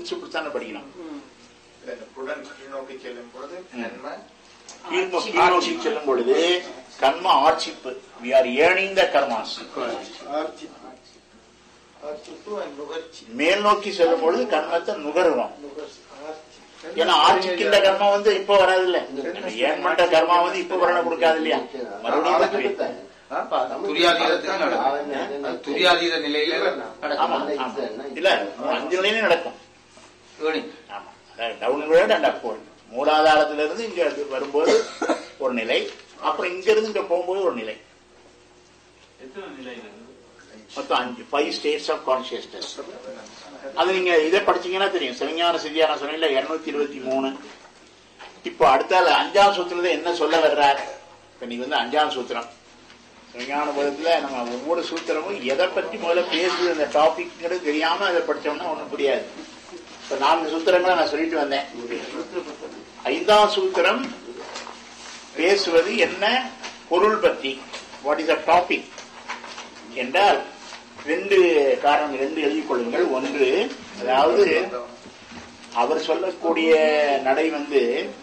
Principle தானே படிக்கணும் இல்ல, இந்த புடன் கீழ்நோக்கி செல்லும் பொழுது நன்மை கீழ்மோ கீழ்நோக்கி செல்லும் பொழுது கர்ம ஆட்சிப்பு we are earning the karmas ஆர்ச்சிப்பு ஆர்ச்சிப்பு and நுகர்ச்சி மேல் நோக்கி செல்லும் பொழுது கர்மத்தை நுகருவோம் நுகர்ச்சி ஆர்ச்சி ஏன்னா ஆட்சிக்கின்ற கர்மா வந்து இப்ப வராது இல்ல ஏன் பண்ற கர்மா வந்து இப்ப வரணும் கொடுக்காது இல்லையா மறுபடியும் துரியாதீதத்துக்கு நடக்கும் அது துரியாதீத நிலையில ஆமா நடக்கும் ஆமா. இல்ல அஞ்சு நிலையிலும் நடக்கும் ஏர்னிங் ஆமா டவுன்வேர்ட் அண்ட் அப்வர்ட் மூலாதாரத்துல இருந்து இங்க அது வரும்போது ஒரு நிலை அப்புறம் இங்க இருந்து இங்க போகும்போது ஒரு நிலை எத்தனை நிலைகள் மொத்தம் அஞ்சு ஃபைவ் ஸ்டேட்ஸ் ஆஃப் கான்சியஸ்னஸ் அது நீங்க இதை படிச்சீங்கன்னா தெரியும் சிவஞான சித்தியான சொன்ன இருநூத்தி இருபத்தி மூணு இப்போ அடுத்தால அஞ்சாம் சூத்திரத்துல என்ன சொல்ல வர்றார் இப்ப நீங்க வந்து அஞ்சாம் சூத்திரம் சிவஞான பதத்துல நம்ம ஒவ்வொரு சூத்திரமும் எதை பற்றி முதல்ல பேசுது அந்த டாபிக்ங்கிறது தெரியாம அதை படிச்சோம்னா ஒண்ணும் புரியாது இப்ப நான்கு சூத்திரங்களை நான் சொல்லிட்டு வந்தேன் ஐந்தாம் சூத்திரம் பேசுவது என்ன பொருள் பற்றி வாட் இஸ் அ டாபிக் என்றால் ரெண்டு காரணம் ரெண்டு எழுதிக் கொள்ளுங்கள் ஒன்று அதாவது அவர் சொல்லக்கூடிய நடை வந்து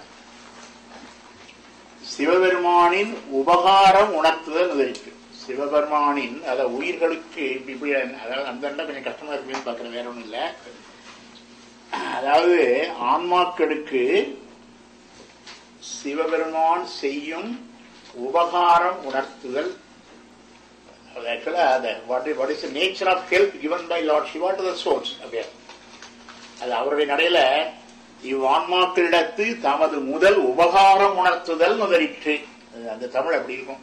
சிவபெருமானின் உபகாரம் உணர்த்துதல் இருக்கு சிவபெருமானின் அதாவது உயிர்களுக்கு இப்படி இப்படி அதாவது அந்த இடம் கொஞ்சம் கஷ்டமா இருக்குன்னு பாக்குறேன் வேற ஒண்ணும் இல்ல அதாவது ஆன்மாக்களுக்கு சிவபெருமான் செய்யும் உபகாரம் உணர்த்துதல் ஆக்சுவலா அந்த what what is nature of help given by Lord Shiva to the source அப்படியே அது அவருடைய நடையில இவ் ஆன்மாக்களிடத்து தமது முதல் உபகாரம் உணர்த்துதல் முதலிற்று அது அந்த தமிழ் அப்படி இருக்கும்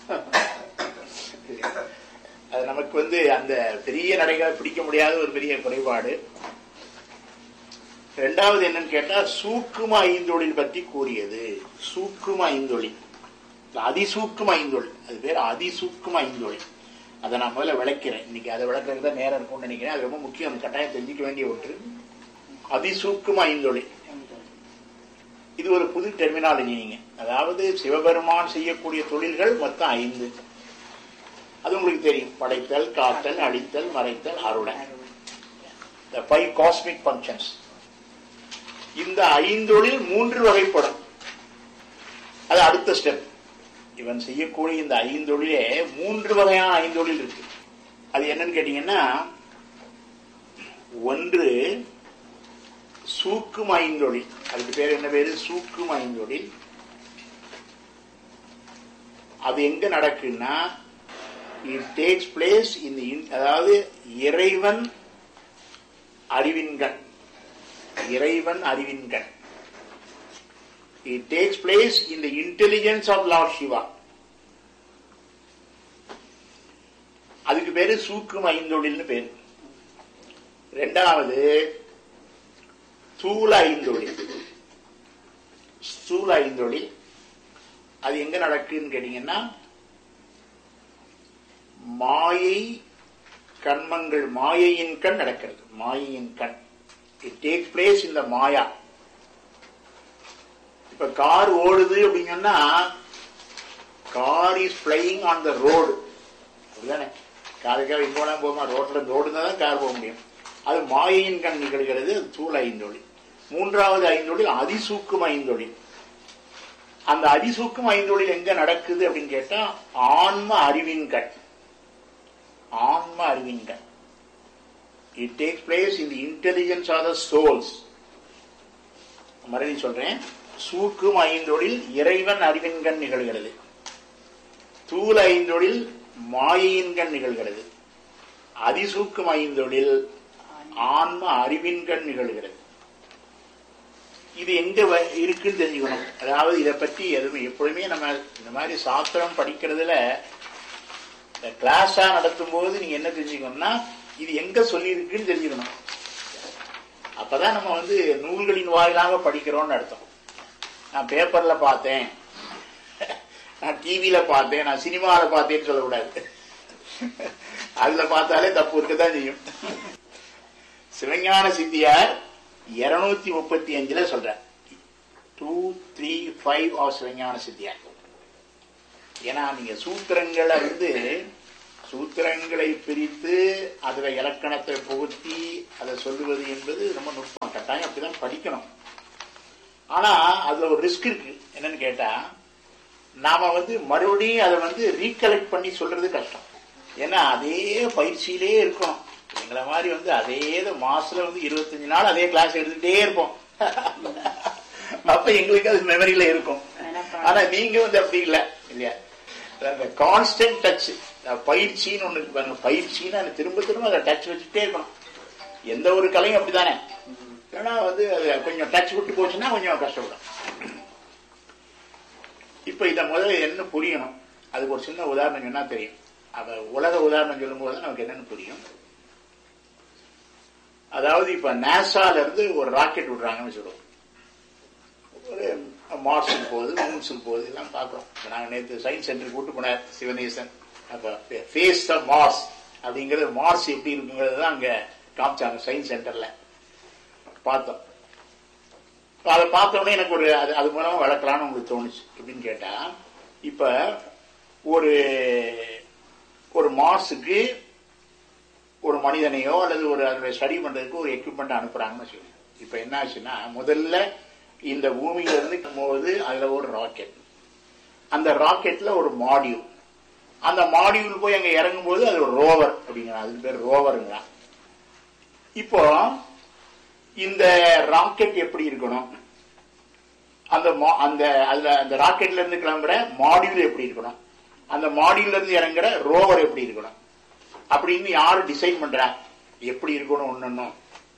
அது நமக்கு வந்து அந்த பெரிய நடைகளை பிடிக்க முடியாத ஒரு பெரிய குறைபாடு ரெண்டாவது என்னன்னு கேட்டா சூக்கும ஐந்தொழில் பற்றி கூறியது சூக்கும ஐந்தொழில் அதிசூக்கும ஐந்தொழில் அது பேர் அதிசூக்கும ஐந்தொழில் அதை நான் முதல்ல விளக்கிறேன் இன்னைக்கு அதை விளக்குறதுக்கு தான் நேரம் இருக்கும்னு நினைக்கிறேன் அது ரொம்ப முக்கியம் அது கட்டாயம் தெரிஞ்சுக்க வேண்டிய ஒன்று அதிசூக்கும ஐந்தொழில் இது ஒரு புது டெர்மினாலஜி நீங்க அதாவது சிவபெருமான் செய்யக்கூடிய தொழில்கள் மொத்தம் ஐந்து அது உங்களுக்கு தெரியும் படைத்தல் காத்தல் அழித்தல் மறைத்தல் அருள the five cosmic functions இந்த ஐந்தொழில் மூன்று வகைப்படும் அது அடுத்த ஸ்டெப் இவன் செய்யக்கூடிய இந்த ஐந்தொழிலே மூன்று வகையான ஐந்தொழில் இருக்கு அது என்னன்னு கேட்டீங்கன்னா ஒன்று சூக்கும் ஐந்தொழில் அதுக்கு பேர் என்ன பேரு சூக்கும் ஐந்தொழில் அது எங்க நடக்குன்னா இட் டேக்ஸ் பிளேஸ் இந்த அதாவது இறைவன் அறிவின்கண் இறைவன் அறிவின்கண் it takes place in the intelligence of Lord Shiva அதுக்கு பேரு சூக்கும் ஐந்தொழில்னு பேரு ரெண்டாவது ஸ்தூல ஐந்தொழில் ஸ்தூல ஐந்தொழில் அது எங்க நடக்குன்னு கேட்டீங்கன்னா மாயை கர்மங்கள் மாயையின் கண் நடக்கிறது மாயையின் கண் இட் டேக் பிளேஸ் இந்த மாயா இப்ப கார் ஓடுது அப்படின்னு சொன்னா car is flying on the road அப்படிதானே காருக்காக இங்க போனா போகுமா ரோட்ல ரோடுனா தான் கார் போக முடியும் அது மாயையின் கண் நிகழ்கிறது அது தூள் ஐந்தொழில் மூன்றாவது ஐந்தொழில் அதிசூக்கும் ஐந்தொழில் அந்த அதிசூக்கும் ஐந்தொழில் எங்க நடக்குது அப்படின்னு கேட்டா ஆன்ம அறிவின் கண் ஆன்ம அறிவின் கண் it takes place in the intelligence of the souls மறுபடியும் சொல்றேன் சூக்கும் ஐந்தொழில் இறைவன் அறிவின்கண் நிகழ்கிறது தூள ஐந்தொழில் மாயையின்கண் நிகழ்கிறது அதிசூக்கும் ஐந்தொழில் ஆன்ம அறிவின்கண் நிகழ்கிறது இது எங்க வ- இருக்குன்னு தெரிஞ்சுக்கணும் அதாவது இதை பற்றி எதுவுமே எப்பொழுதுமே நம்ம இந்த மாதிரி சாஸ்திரம் படிக்கிறதுல இந்த கிளாஸா நடத்தும் போது நீங்க என்ன தெரிஞ்சுக்கணும்னா இது எங்க சொல்லி இருக்குன்னு தெரிஞ்சுக்கணும் அப்பதான் நம்ம வந்து நூல்களின் வாயிலாக படிக்கிறோம்னு அர்த்தம் நான் பேப்பர்ல பார்த்தேன் நான் டிவியில பார்த்தேன் நான் சினிமாவில பார்த்தேன்னு சொல்லக்கூடாது அதுல பார்த்தாலே தப்பு இருக்கத்தான் செய்யும் சிவஞான சித்தியார் இருநூத்தி முப்பத்தி அஞ்சுல சொல்றார் two three five of Sivagnana Siddhiyar ஏன்னா நீங்க சூத்திரங்களை வந்து சூத்திரங்களை பிரித்து அதுல இலக்கணத்தை புகுத்தி அதை சொல்லுவது என்பது ரொம்ப நுட்பம் படிக்கணும் ஆனா அதுல ஒரு ரிஸ்க் இருக்கு என்னன்னு கேட்டா நாம வந்து மறுபடியும் அதை வந்து ரீகலெக்ட் பண்ணி சொல்றது கஷ்டம் ஏன்னா அதே பயிற்சியிலே இருக்கணும் எங்களை மாதிரி வந்து அதே தான் மாசத்துல வந்து இருபத்தஞ்சு நாள் அதே கிளாஸ் எடுத்துக்கிட்டே இருப்போம் அப்ப எங்களுக்கு அது மெமரியில இருக்கும் ஆனா நீங்க வந்து அப்படி இல்ல இல்லையா அந்த கான்ஸ்டன்ட் டச் பயிற்சின்னு ஒண்ணு இருக்கு பாருங்க பயிற்சின்னு அது திரும்ப திரும்ப அதை டச் வச்சுட்டே இருக்கணும் எந்த ஒரு கலையும் அப்படித்தானே ஏன்னா வந்து அது கொஞ்சம் டச் விட்டு போச்சுன்னா கொஞ்சம் கஷ்டப்படும் இப்ப இத முதல்ல என்ன புரியணும் அதுக்கு ஒரு சின்ன உதாரணம் சொன்னா தெரியும் அவ உலக உதாரணம் சொல்லும்போது நமக்கு என்னன்னு புரியும் அதாவது இப்ப நாசால இருந்து ஒரு ராக்கெட் விடுறாங்கன்னு சொல்லுவோம் ஒரு மார்ஸுக்கு போகுது மூன்ஸுக்கு போகுது எல்லாம் பார்க்குறோம் இப்ப நாங்க நேற்று சயின்ஸ் சென்டருக்கு கூட்டு போனார் சிவனேசன் அப்ப ஃபேஸ் த மார்ஸ் அப்படிங்கிறது மார்ஸ் எப்படி இருக்குங்கிறது தான் அங்க காமிச்சாங்க சயின்ஸ் சென்டர்ல பார்த்தோம் இப்ப அதை பார்த்த உடனே எனக்கு ஒரு அது அது மூலமா வளர்க்கலாம்னு உங்களுக்கு தோணுச்சு எப்படின்னு கேட்டா இப்ப ஒரு ஒரு மார்ஸுக்கு ஒரு மனிதனையோ அல்லது ஒரு அதனுடைய ஸ்டடி பண்றதுக்கு ஒரு எக்யூப்மெண்ட் அனுப்புறாங்கன்னு சொல்லி இப்ப என்ன ஆச்சுன்னா முதல்ல இந்த பூமியில இருந்து போகுது அதுல ஒரு ராக்கெட் அந்த ராக்கெட்ல ஒரு மாடியூல் அந்த மாடியூல் போய் அங்க இறங்கும் போது அது ஒரு ரோவர் அப்படிங்கிறான் அதுக்கு பேர் ரோவருங்கிறான் இப்போ இந்த ராக்கெட் எப்படி இருக்கணும் அந்த மா- அந்த அதுல அந்த ராக்கெட்ல இருந்து கிளம்புற மாடியூல் எப்படி இருக்கணும் அந்த மாடியூல்ல இருந்து இறங்குற ரோவர் எப்படி இருக்கணும் அப்படின்னு யாரு டிசைன் பண்றா எப்படி இருக்கணும் ஒண்ணும்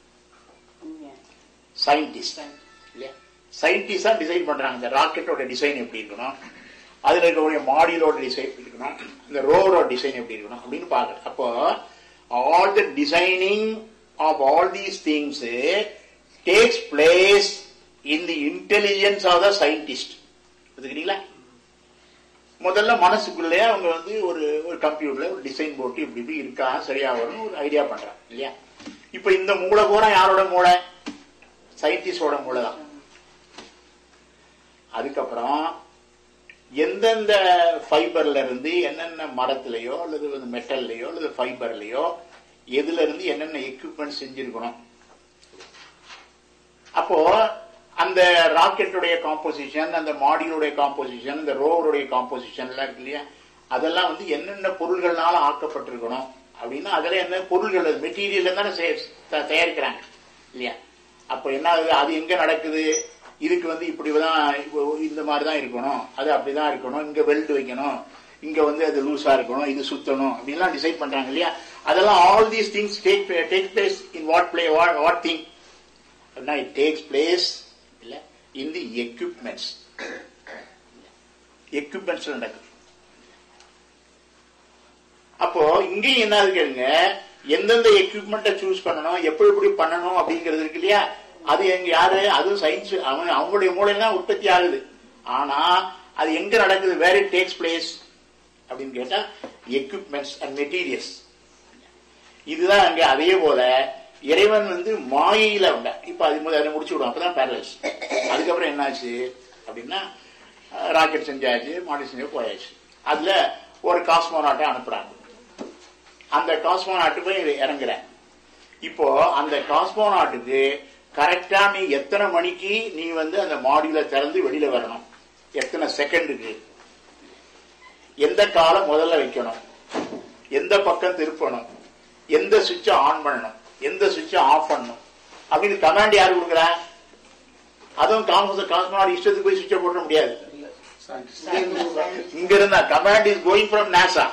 சயின்டிஸ்ட் இல்லையா சயின்டிஸ்ட் தான் டிசைன் பண்றாங்க இந்த ராக்கெட்டோட டிசைன் எப்படி இருக்கணும் அதுல இருக்கக்கூடிய மாடியூலோட டிசைன் எப்படி இருக்கணும் இந்த ரோவரோட டிசைன் எப்படி இருக்கணும் அப்படின்னு பாக்குறேன் அப்போ all the designing of all these things takes place in the intelligence of the scientist புரிஞ்சுக்கிறீங்களா முதல்ல மனசுக்குள்ளேயே அவங்க வந்து ஒரு ஒரு கம்ப்யூட்டர்ல ஒரு டிசைன் போட்டு இப்படி இப்படி இருக்கா சரியா வரும் ஒரு ஐடியா பண்றாங்க இல்லையா இப்ப இந்த மூளை பூரா யாரோட மூளை சயின்டிஸ்டோட மூளை தான் அதுக்கப்புறம் எந்தெந்த ஃபைபர்ல இருந்து என்னென்ன மரத்திலேயோ அல்லது மெட்டல்லையோ அல்லது ஃபைபர்லயோ எதுல இருந்து என்னென்ன எக்யூப்மெண்ட் செஞ்சிருக்கணும் அப்போ அந்த ராக்கெட்டுடைய காம்போசிஷன் அந்த மாடியூலுடைய காம்போசிஷன் இந்த ரோவருடைய காம்போசிஷன் எல்லாம் இருக்கு இல்லையா அதெல்லாம் வந்து என்னென்ன பொருள்கள்னால ஆக்கப்பட்டிருக்கணும் அப்படின்னா அதுல என்ன பொருள்கள் மெட்டீரியல் தானே செய- த- தயாரிக்கிறாங்க இல்லையா அப்ப என்ன ஆகுது அது எங்க நடக்குது இதுக்கு வந்து இப்படிதான் இப்போ இந்த மாதிரி தான் இருக்கணும் அது அப்படிதான் இருக்கணும் இங்க பெல்ட் வைக்கணும் இங்க வந்து அது லூஸா இருக்கணும் இது சுத்தணும் அப்படின்லாம் டிசைட் பண்றாங்க இல்லையா அதெல்லாம் all these things take take place in what play what thing அப்படின்னா இட் டேக்ஸ் பிளேஸ் இல்ல இன் தி எக்யூப்மெண்ட்ஸ் எக்யூப்மெண்ட்ஸ் நடக்குது அப்போ இங்கேயும் என்ன கேளுங்க எந்தெந்த எக்யூப்மெண்ட்டை சூஸ் பண்ணணும் எப்படி எப்படி பண்ணணும் அப்படிங்கிறது இருக்கு இல்லையா அது எங்க யாரு அதுவும் சயின்ஸ் அவங்க அவங்களுடைய மூலையில தான் உற்பத்தி ஆகுது ஆனா அது எங்க நடக்குது வேர் இட் டேக்ஸ் பிளேஸ் அப்படின்னு கேட்டா எக்யூப்மெண்ட்ஸ் அண்ட் மெட்டீரியல்ஸ் இதுதான் அங்க அதே போல இறைவன் வந்து மாயையில உண்ட இப்ப அது முதல்ல அதை முடிச்சு விடும் அப்பதான் பேரலைஸ் அதுக்கப்புறம் என்னாச்சு அப்படின்னா ராக்கெட் செஞ்சாச்சு மாடி செஞ்சு போயாச்சு அதுல ஒரு காஸ்மோனாட்டை அனுப்புறாங்க அந்த காஸ்மோனாட்டு போய் இறங்குற இப்போ அந்த காஸ்மோனாட்டுக்கு கரெக்டா நீ எத்தனை மணிக்கு நீ வந்து அந்த மாடியூலை திறந்து வெளியில வரணும் எத்தனை செகண்டுக்கு எந்த காலம் முதல்ல வைக்கணும் எந்த பக்கம் திருப்பணும் எந்த சுவிட்சை ஆன் பண்ணணும் எந்த சுவிட்சை ஆஃப் பண்ணணும் அப்படின்னு கமாண்ட் யாரு கொடுக்குறா அதுவும் காமஸ் காஸ்மோனாட் இஷ்டத்துக்கு போய் சுவிட்சை போட முடியாது இங்க இருந்தா command is going from NASA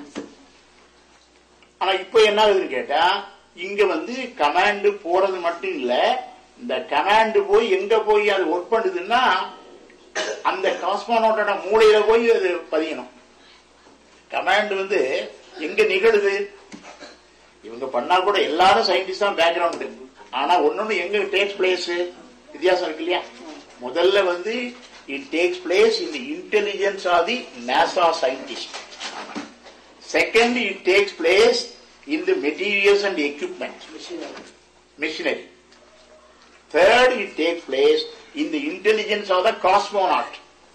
ஆனா இப்ப என்ன ஆகுதுன்னு கேட்டா இங்க வந்து கமாண்ட் போறது மட்டும் இல்ல இந்த கமாண்ட் போய் எங்க போய் அது ஒர்க் பண்ணுதுன்னா அந்த காஸ்மோனோட்டோட மூளையில போய் அது பதியணும் கமாண்ட் வந்து எங்க நிகழுது இவங்க பண்ணா கூட எல்லாரும் சயின்டிஸ்ட் தான் பேக்ரவுண்ட் ஆனா ஒன்னொன்னு எங்க டேக்ஸ் பிளேஸ் வித்தியாசம் இருக்கு இல்லையா முதல்ல வந்து it takes place in the intelligence of the NASA scientist Second, it takes place in the materials and equipment, machinery. Third, it takes place in the intelligence of the cosmonaut.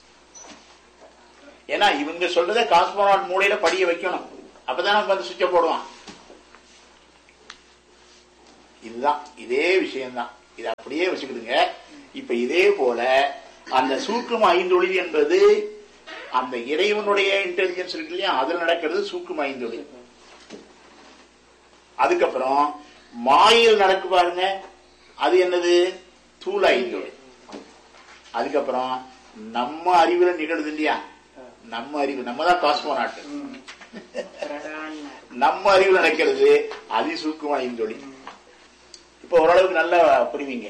ஏன்னா இவங்க சொல்றத cosmonaut மூலையில படிய வைக்கணும் அப்பதான் நம்ம வந்து சுவிட்ச போடுவான் இதுதான் இதே விஷயம்தான் இதை அப்படியே வச்சுக்கிடுங்க இப்ப இதே போல அந்த சூக்கும ஐந்தொழில் என்பது அந்த இறைவனுடைய இன்டெலிஜென்ஸ் இருக்கு இல்லையா அதுல நடக்கிறது சூக்கும ஐந்தொழில் அதுக்கப்புறம் மாயில் நடக்கு பாருங்க அது என்னது தூள ஐந்தொழில் அதுக்கப்புறம் நம்ம அறிவுல நிகழுது இல்லையா நம்ம அறிவு நம்ம தான் காஸ்மோனாட்டு நம்ம அறிவுல நடக்கிறது அதிசூக்கும ஐந்தொழில் இப்ப ஓரளவுக்கு நல்லா புரிவீங்க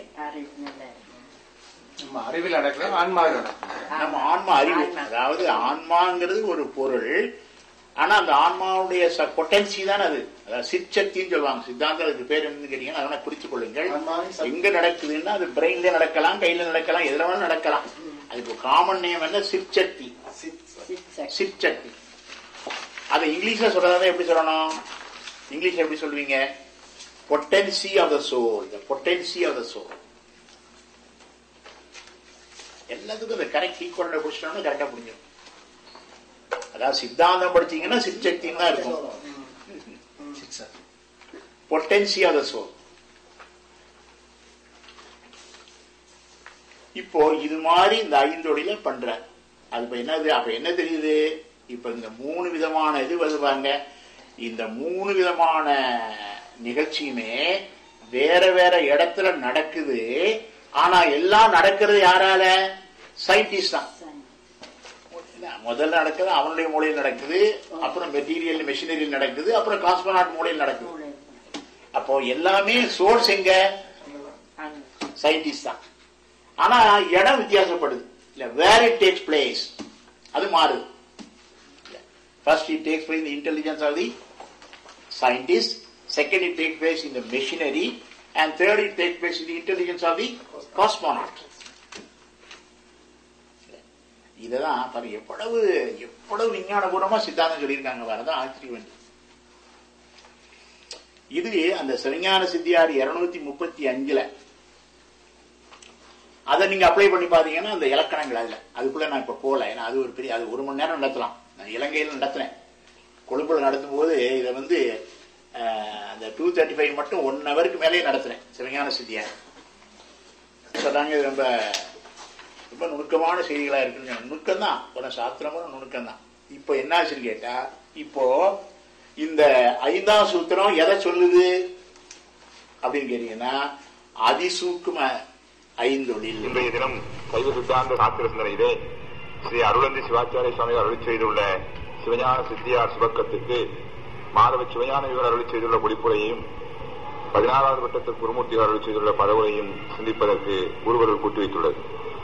நம்ம அறிவில் நடக்கலாம் ஆன்மாவில் நடக்கலாம் நம்ம ஆன்மா அறிவு அதாவது ஆன்மாங்கிறது ஒரு பொருள் ஆனா அந்த ஆன்மாவுடைய பொட்டன்சி தான் அது அதாவது சிற்சக்தின்னு சொல்லுவாங்க சித்தாந்தம் அதுக்கு பேர் என்னன்னு கேட்டீங்கன்னா அதனால குறித்துக் கொள்ளுங்கள் ஆன்மாவின் சக்தி. எங்க நடக்குதுன்னா அது பிரெயின்ல நடக்கலாம் கையில நடக்கலாம் எதுல வேணாலும் நடக்கலாம் அதுக்கு காமன் நேம் என்ன சிற்சக்தி சிற்சக்தி அதை இங்கிலீஷ்ல சொல்றதா எப்படி சொல்லணும் இங்கிலீஷ்ல எப்படி சொல்லுவீங்க potency of the soul the potency of the soul எல்லாத்துக்கும் இந்த கரெக்ட் ஈக்குவல் பிடிச்சிட்டோம்னா கரெக்டா புரிஞ்சிடும் அதாவது சித்தாந்தம் படிச்சீங்கன்னா சிற்சக்தின்னு தான் இருக்கும் பொட்டன்சி ஆஃப் த சோல் இப்போ இது மாதிரி இந்த ஐந்தொழில பண்ற அது இப்ப என்னது அப்ப என்ன தெரியுது இப்ப இந்த மூணு விதமான இது வருவாங்க இந்த மூணு விதமான நிகழ்ச்சியுமே வேற வேற இடத்துல நடக்குது ஆனா எல்லாம் நடக்கிறது யாரால சயின்டிஸ்ட் தான் இல்ல, முதல்ல நடக்குது அவனுடைய மூலையில் நடக்குது அப்புறம் மெட்டீரியல் மெஷினரியில் நடக்குது அப்புறம் காஸ்மோனாட் மூலையில் நடக்குது அப்போ எல்லாமே சோர்ஸ் எங்க சயின்டிஸ்ட் தான் ஆனா இடம் வித்தியாசப்படுது இல்ல வேர் இட் டேக்ஸ் பிளேஸ் அது மாறுது first it takes place in intelligence of the scientist second it take place in the machinery and third it take place in the intelligence of the cosmonaut இததான் பாருங்க எவ்வளவு எவ்வளவு விஞ்ஞான பூர்வமா சித்தாந்தம் சொல்லியிருக்காங்க வரதான் ஆச்சரியம் வேண்டியது இது அந்த சிவஞான சித்தியார் இருநூத்தி முப்பத்தி அஞ்சுல அதை நீங்க அப்ளை பண்ணி பாத்தீங்கன்னா அந்த இலக்கணங்கள் அதுல அதுக்குள்ள நான் இப்ப போல ஏன்னா அது ஒரு பெரிய அது ஒரு மணி நேரம் நடத்தலாம் நான் இலங்கையில் நடத்தினேன் கொழும்புல நடத்தும் போது இதை வந்து அஹ், அந்த டூ தேர்ட்டி ஃபைவ் மட்டும் ஒன் ஹவருக்கு மேலேயே நடத்தினேன் சிவஞான சித்தியார் சொன்னாங்க இது ரொம்ப ரொம்ப நுணுக்கமான செய்திகளா இருக்குன்னு சொன்னாங்க. நுணுக்கம் தான் ஒரு சாஸ்திரமும் நுணுக்கம் தான் இப்போ என்ன ஆச்சுன்னு கேட்டா இப்போ இந்த ஐந்தாம் சூத்திரம் எதை சொல்லுது அப்படின்னு கேட்டீங்கன்னா அதிசூக்கும ஐந்தொழில் இன்றைய தினம் சைவ சித்தாந்த சாஸ்திர சிந்தனையிலே ஸ்ரீ அருளந்தி சிவாச்சாரிய சுவாமி அருளி செய்துள்ள சிவஞான சித்தியார் சுபக்கத்துக்கு மாதவ சிவஞான இவர் அருளி செய்துள்ள பொடிப்புரையையும் பதினாறாவது வட்டத்தில் குருமூர்த்தி அருளி செய்துள்ள பதவுரையும் சிந்திப்பதற்கு ஒருவர்கள் கூட்டி வைத்துள்ளது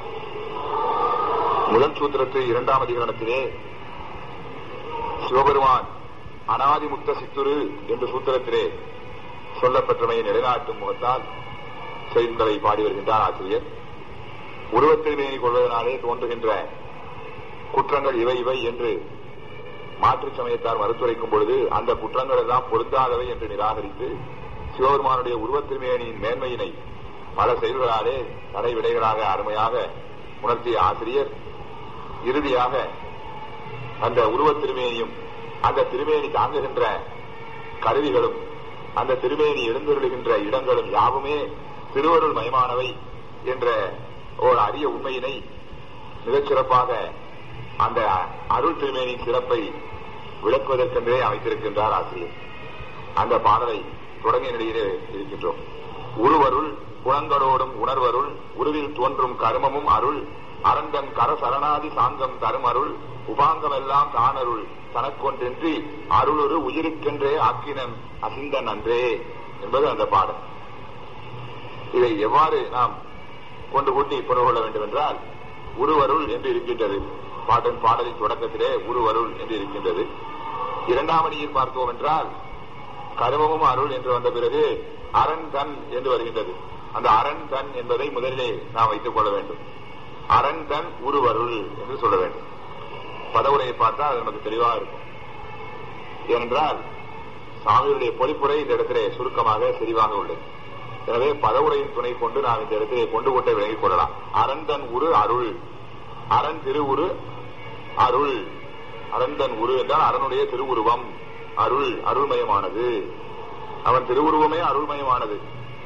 முதல் சூத்திரத்து இரண்டாம் அதிகரணத்திலே சிவபெருமான் அனாதிமுக்த சித்துரு என்ற சூத்திரத்திலே சொல்லப்பெற்றமையை நிலைநாட்டும் முகத்தால் செய்திகளை பாடி வருகின்றார் ஆசிரியர் உருவத்தை மேனி கொள்வதனாலே தோன்றுகின்ற குற்றங்கள் இவை இவை என்று மாற்றுச் சமயத்தார் மறுத்துரைக்கும் பொழுது அந்த குற்றங்கள் எல்லாம் பொருந்தாதவை என்று நிராகரித்து சிவபெருமானுடைய உருவத்திருமேனியின் மேன்மையினை பல செயல்களாலே தடை விடைகளாக அருமையாக உணர்த்திய ஆசிரியர் இறுதியாக அந்த உருவத் திருமேனியும் அந்த திருமேனி தாங்குகின்ற கருவிகளும் அந்த திருமேனி எழுந்தருளுகின்ற இடங்களும் யாவுமே திருவருள் மயமானவை என்ற ஒரு அரிய உண்மையினை மிகச் சிறப்பாக அந்த அருள் திருமேனியின் சிறப்பை விளக்குவதற்கென்றே அமைத்திருக்கின்றார் ஆசிரியர் அந்த பாடலை தொடங்கிய நிலையிலே இருக்கின்றோம் உருவருள் குணங்களோடும் உணர்வருள் உருவில் தோன்றும் கருமமும் அருள் அரந்தன் கர சரணாதி சாந்தம் தரும் அருள் உபாங்கமெல்லாம் தானருள் தனக்கொன்றின்றி அருளொரு உயிருக்கென்றே ஆக்கினன் அசிந்தன் அன்றே என்பது அந்த பாடல் இதை எவ்வாறு நாம் கொண்டு கூட்டி புரிந்து கொள்ள வேண்டும் என்றால் உருவருள் என்று இருக்கின்றது பாட்டின் பாடலின் தொடக்கத்திலே உருவருள் என்று இருக்கின்றது இரண்டாம் அடியில் பார்த்தோம் என்றால் கருமமும் அருள் என்று வந்த பிறகு அரண் தன் என்று வருகின்றது அந்த அரண் தன் என்பதை முதலிலே நாம் வைத்துக் கொள்ள வேண்டும் அரண் தன் உருவருள் என்று சொல்ல வேண்டும் பதவுரையை பார்த்தா அது நமக்கு தெளிவாக இருக்கும் ஏனென்றால் சாமியுடைய பொழிப்புரை இந்த இடத்திலே சுருக்கமாக தெளிவாக உள்ளது எனவே பதவுரையின் துணை கொண்டு நாம் இந்த இடத்திலே கொண்டு கொண்டே விளங்கிக் கொள்ளலாம் அரந்தன் உரு அருள் அரண் திருவுரு அருள் அரந்தன் உரு என்றால் அரணுடைய திருவுருவம் அருள் அருள்மயமானது அவன் திருவுருவமே அருள்மயமானது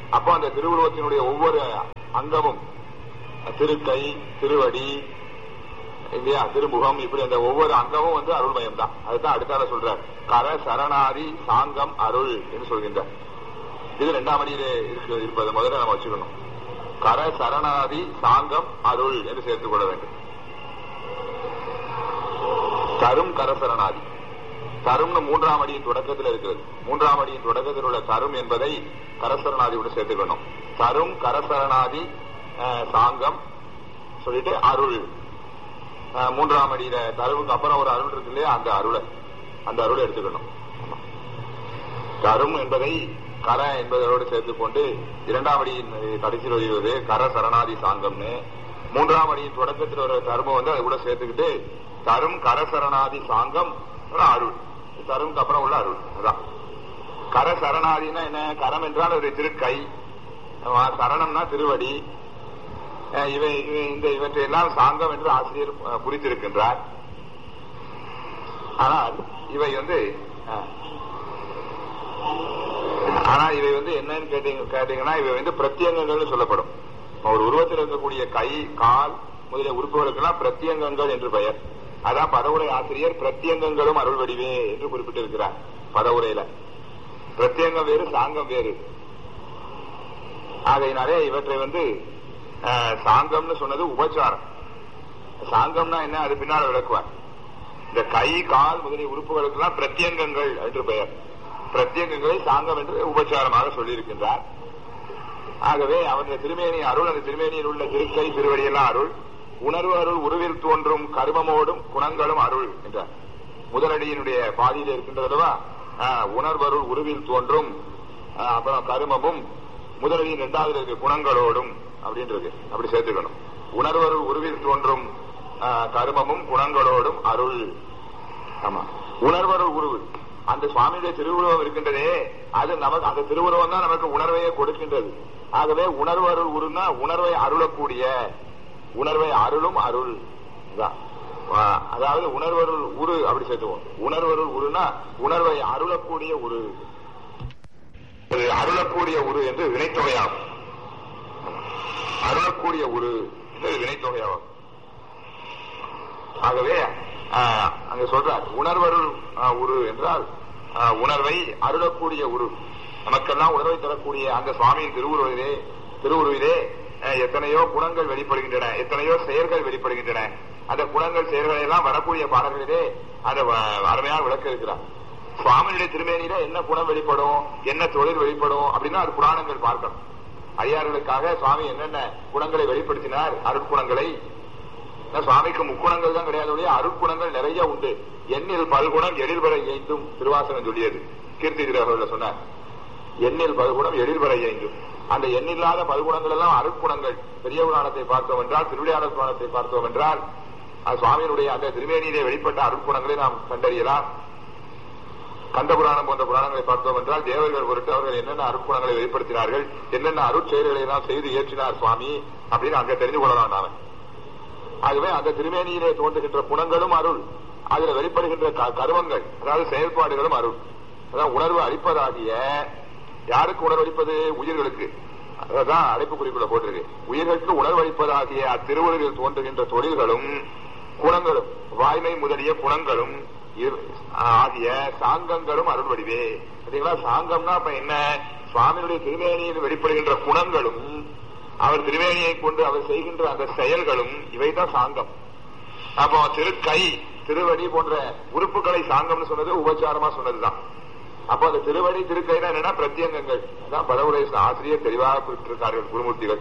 அப்போ அந்த திருவுருவத்தினுடைய ஒவ்வொரு அங்கமும் திருக்கை திருவடி இல்லையா திருமுகம் இப்படி அந்த ஒவ்வொரு அங்கமும் வந்து அருள்மயம் தான் அதுதான் அடுத்தால சொல்றார் கர சரணாதி சாங்கம் அருள் என்று சொல்கின்றார் இது ரெண்டாம் அடியிலே இருக்கு இருப்பதை முதல்ல நம்ம வச்சுக்கணும் கர சரணாதி சாங்கம் அருள் என்று சேர்த்துக் கொள்ள வேண்டும் தரும் கரசரணாதி தரும்னு மூன்றாம் அடியின் தொடக்கத்தில் இருக்கிறது மூன்றாம் அடியின் தொடக்கத்தில் உள்ள தரும் என்பதை கரசரணாதியோடு சேர்த்துக்கணும் தரும் கரசரணாதி அஹ், சாங்கம் சொல்லிட்டு அருள் அஹ், மூன்றாம் அடியில தருவுக்கு அப்புறம் ஒரு அருள் இருக்கு இல்லையா அந்த அருளை அந்த அருளை எடுத்துக்கணும் தரும் என்பதை கர என்பதோடு சேர்த்துக் கொண்டு இரண்டாம் அடியின் கடைசியில் வருவது கர சரணாதி சாங்கம்னு மூன்றாம் அடியின் தொடக்கத்தில் வர தருமம் வந்து அதை கூட சேர்த்துக்கிட்டு தரும் கர சரணாதி சாங்கம் அப்புறம் அருள் தரும்க்கு அப்புறம் உள்ள அருள் அதான் கர சரணாதினா என்ன கரம் என்றால் ஒரு திருக்கை அஹ் சரணம்னா திருவடி அஹ் இவை இவை- இந்த இவற்றையெல்லாம் சாங்கம் என்று ஆசிரியர் அஹ், குறித்திருக்கின்றார் ஆனால் இவை வந்து அஹ், ஆனா இவை வந்து என்னன்னு கேட்டீங்க கேட்டீங்கன்னா இவை வந்து பிரத்யங்கங்கள்னு சொல்லப்படும் ஒரு உருவத்தில் இருக்கக்கூடிய கை கால் முதலிய உறுப்புகளுக்கெல்லாம் பிரத்யங்கங்கள் என்று பெயர் அதான் பதவுரை ஆசிரியர் பிரத்யங்கங்களும் அருள் வடிவே என்று குறிப்பிட்டிருக்கிறார் பதவுரையில பிரத்யங்கம் வேறு சாங்கம் வேறு ஆகையினாலே இவற்றை வந்து அஹ், சாங்கம்னு சொன்னது உபச்சாரம் சாங்கம்னா என்ன அது பின்னால் விளக்குவார் இந்த கை கால் முதலிய உறுப்புகளுக்கெல்லாம் பிரத்யங்கங்கள் என்று பெயர் பிரத்யங்கங்களை சாங்கம் என்று உபச்சாரமாக சொல்லியிருக்கின்றார் ஆகவே அவருடைய திருமேனி அருள் அந்த திருமேனியில் உள்ள திருக்கை திருவடியெல்லாம் அருள் உணர்வு அருள் உருவில் தோன்றும் கருமமோடும் குணங்களும் அருள் என்றார் முதலடியினுடைய பாதியில் இருக்கின்றதல்லவா ஆஹ், உணர்வருள் உருவில் தோன்றும் ஆஹ், அப்புறம் கருமமும் முதலடியின் இரண்டாவது இருக்க குணங்களோடும் அப்படின்றது அப்படி சேர்த்துக்கணும் உணர்வருள் உருவில் தோன்றும் ஆஹ், கருமமும் குணங்களோடும் அருள் ஆமா உணர்வருள் உருவு அந்த சுவாமியுடைய திருவுருவம் இருக்கின்றதே அது நமக்கு அந்த திருவுருவம் தான் நமக்கு உணர்வையே கொடுக்கின்றது ஆகவே உணர்வருள் உருன்னா உணர்வை அருளக்கூடிய உணர்வை அருளும் அருள் இதான். ஆ, அதாவது உணர்வருள் உரு அப்படி சேர்த்துவோம் உணர்வருள் உருன்னா உணர்வை அருளக்கூடிய உரு அது அருளக்கூடிய உரு என்று வினைத்தொகையாகும் அருளக்கூடிய உரு என்று வினைத்தொகையாகும் ஆகவே ஆஹ், அங்க சொல்றார் உணர்வருள் ஆஹ், உரு என்றால் ஆஹ், உணர்வை அருளக்கூடிய உரு நமக்கெல்லாம் உணர்வை தரக்கூடிய அந்த சுவாமியின் திருவுருவிலே திருவுருவிலே ஆஹ், எத்தனையோ குணங்கள் வெளிப்படுகின்றன எத்தனையோ செயல்கள் வெளிப்படுகின்றன அந்த குணங்கள் செயல்களை எல்லாம் வரக்கூடிய பாடல்களிலே அந்த வ- அருமையாக விளக்க இருக்கிறார் சுவாமியுடைய திருமேனியில என்ன குணம் வெளிப்படும் என்ன தொழில் வெளிப்படும் அப்படின்னா அது புராணங்கள் பார்க்கணும் ஐயார்களுக்காக சுவாமி என்னென்ன குணங்களை வெளிப்படுத்தினார் அருட்குணங்களை ஏன்னா சுவாமிக்கு முக்குணங்கள் தான் கிடையாது ஒழிய அருட்குணங்கள் நிறைய உண்டு எண்ணில் பல்குணம் எழில்வரை எய்ந்தும் திருவாசகம் சொல்லியது கீர்த்தி திருவள்ளுவர் சொன்னார் எண்ணில் பல்குணம் எழில்வரை எய்ந்தும் அந்த எண்ணில்லாத பல்குணங்கள் எல்லாம் அருட்குணங்கள் பெரிய புராணத்தை பார்த்தோம் என்றால் திருவிளையாடல் புராணத்தை பார்த்தோம் என்றால் அது சுவாமியினுடைய அந்த திருமேனியிலே வெளிப்பட்ட அருட்குணங்களை நாம் கண்டறியலாம் கந்த புராணம் போன்ற புராணங்களை பார்த்தோம் என்றால் தேவர்கள் பொருட்டு அவர்கள் என்னென்ன அருட்குணங்களை வெளிப்படுத்தினார்கள் என்னென்ன அருட்செயல்களை எல்லாம் செய்து ஏற்றினார் சுவாமி அப்படின்னு அங்க தெரிந்து கொள்ளலாம் நாம ஆகவே அந்த திருமேனியிலே தோன்றுகின்ற குணங்களும் அருள் அதுல வெளிப்படுகின்ற க- கருமங்கள் அதாவது செயல்பாடுகளும் அருள் அதான் உணர்வு அளிப்பதாகிய யாருக்கு உணர்வு அளிப்பது உயிர்களுக்கு அதான் அழைப்பு குறிப்புல போட்டிருக்கு உயிர்களுக்கு உணர்வு அளிப்பதாகிய அத்திருவுருவில் தோன்றுகின்ற தொழில்களும் குணங்களும் வாய்மை முதலிய குணங்களும் இரு- ஆகிய சாங்கங்களும் அருள் வடிவே பாத்தீங்களா சாங்கம்னா அப்ப என்ன சுவாமியுடைய திருமேனியில் வெளிப்படுகின்ற குணங்களும் அவர் திருமேனியை கொண்டு அவர் செய்கின்ற அந்த செயல்களும் இவைதான் சாங்கம் அப்போ திருக்கை திருவடி போன்ற உறுப்புகளை சாங்கம்னு சொன்னது உபச்சாரமா சொன்னதுதான் அப்போ அந்த திருவடி திருக்கைனா என்னன்னா பிரத்யங்கங்கள் அதான் பரவுரை ஆசிரியர் தெளிவாக குறிப்பிட்டிருக்கார்கள் குருமூர்த்திகள்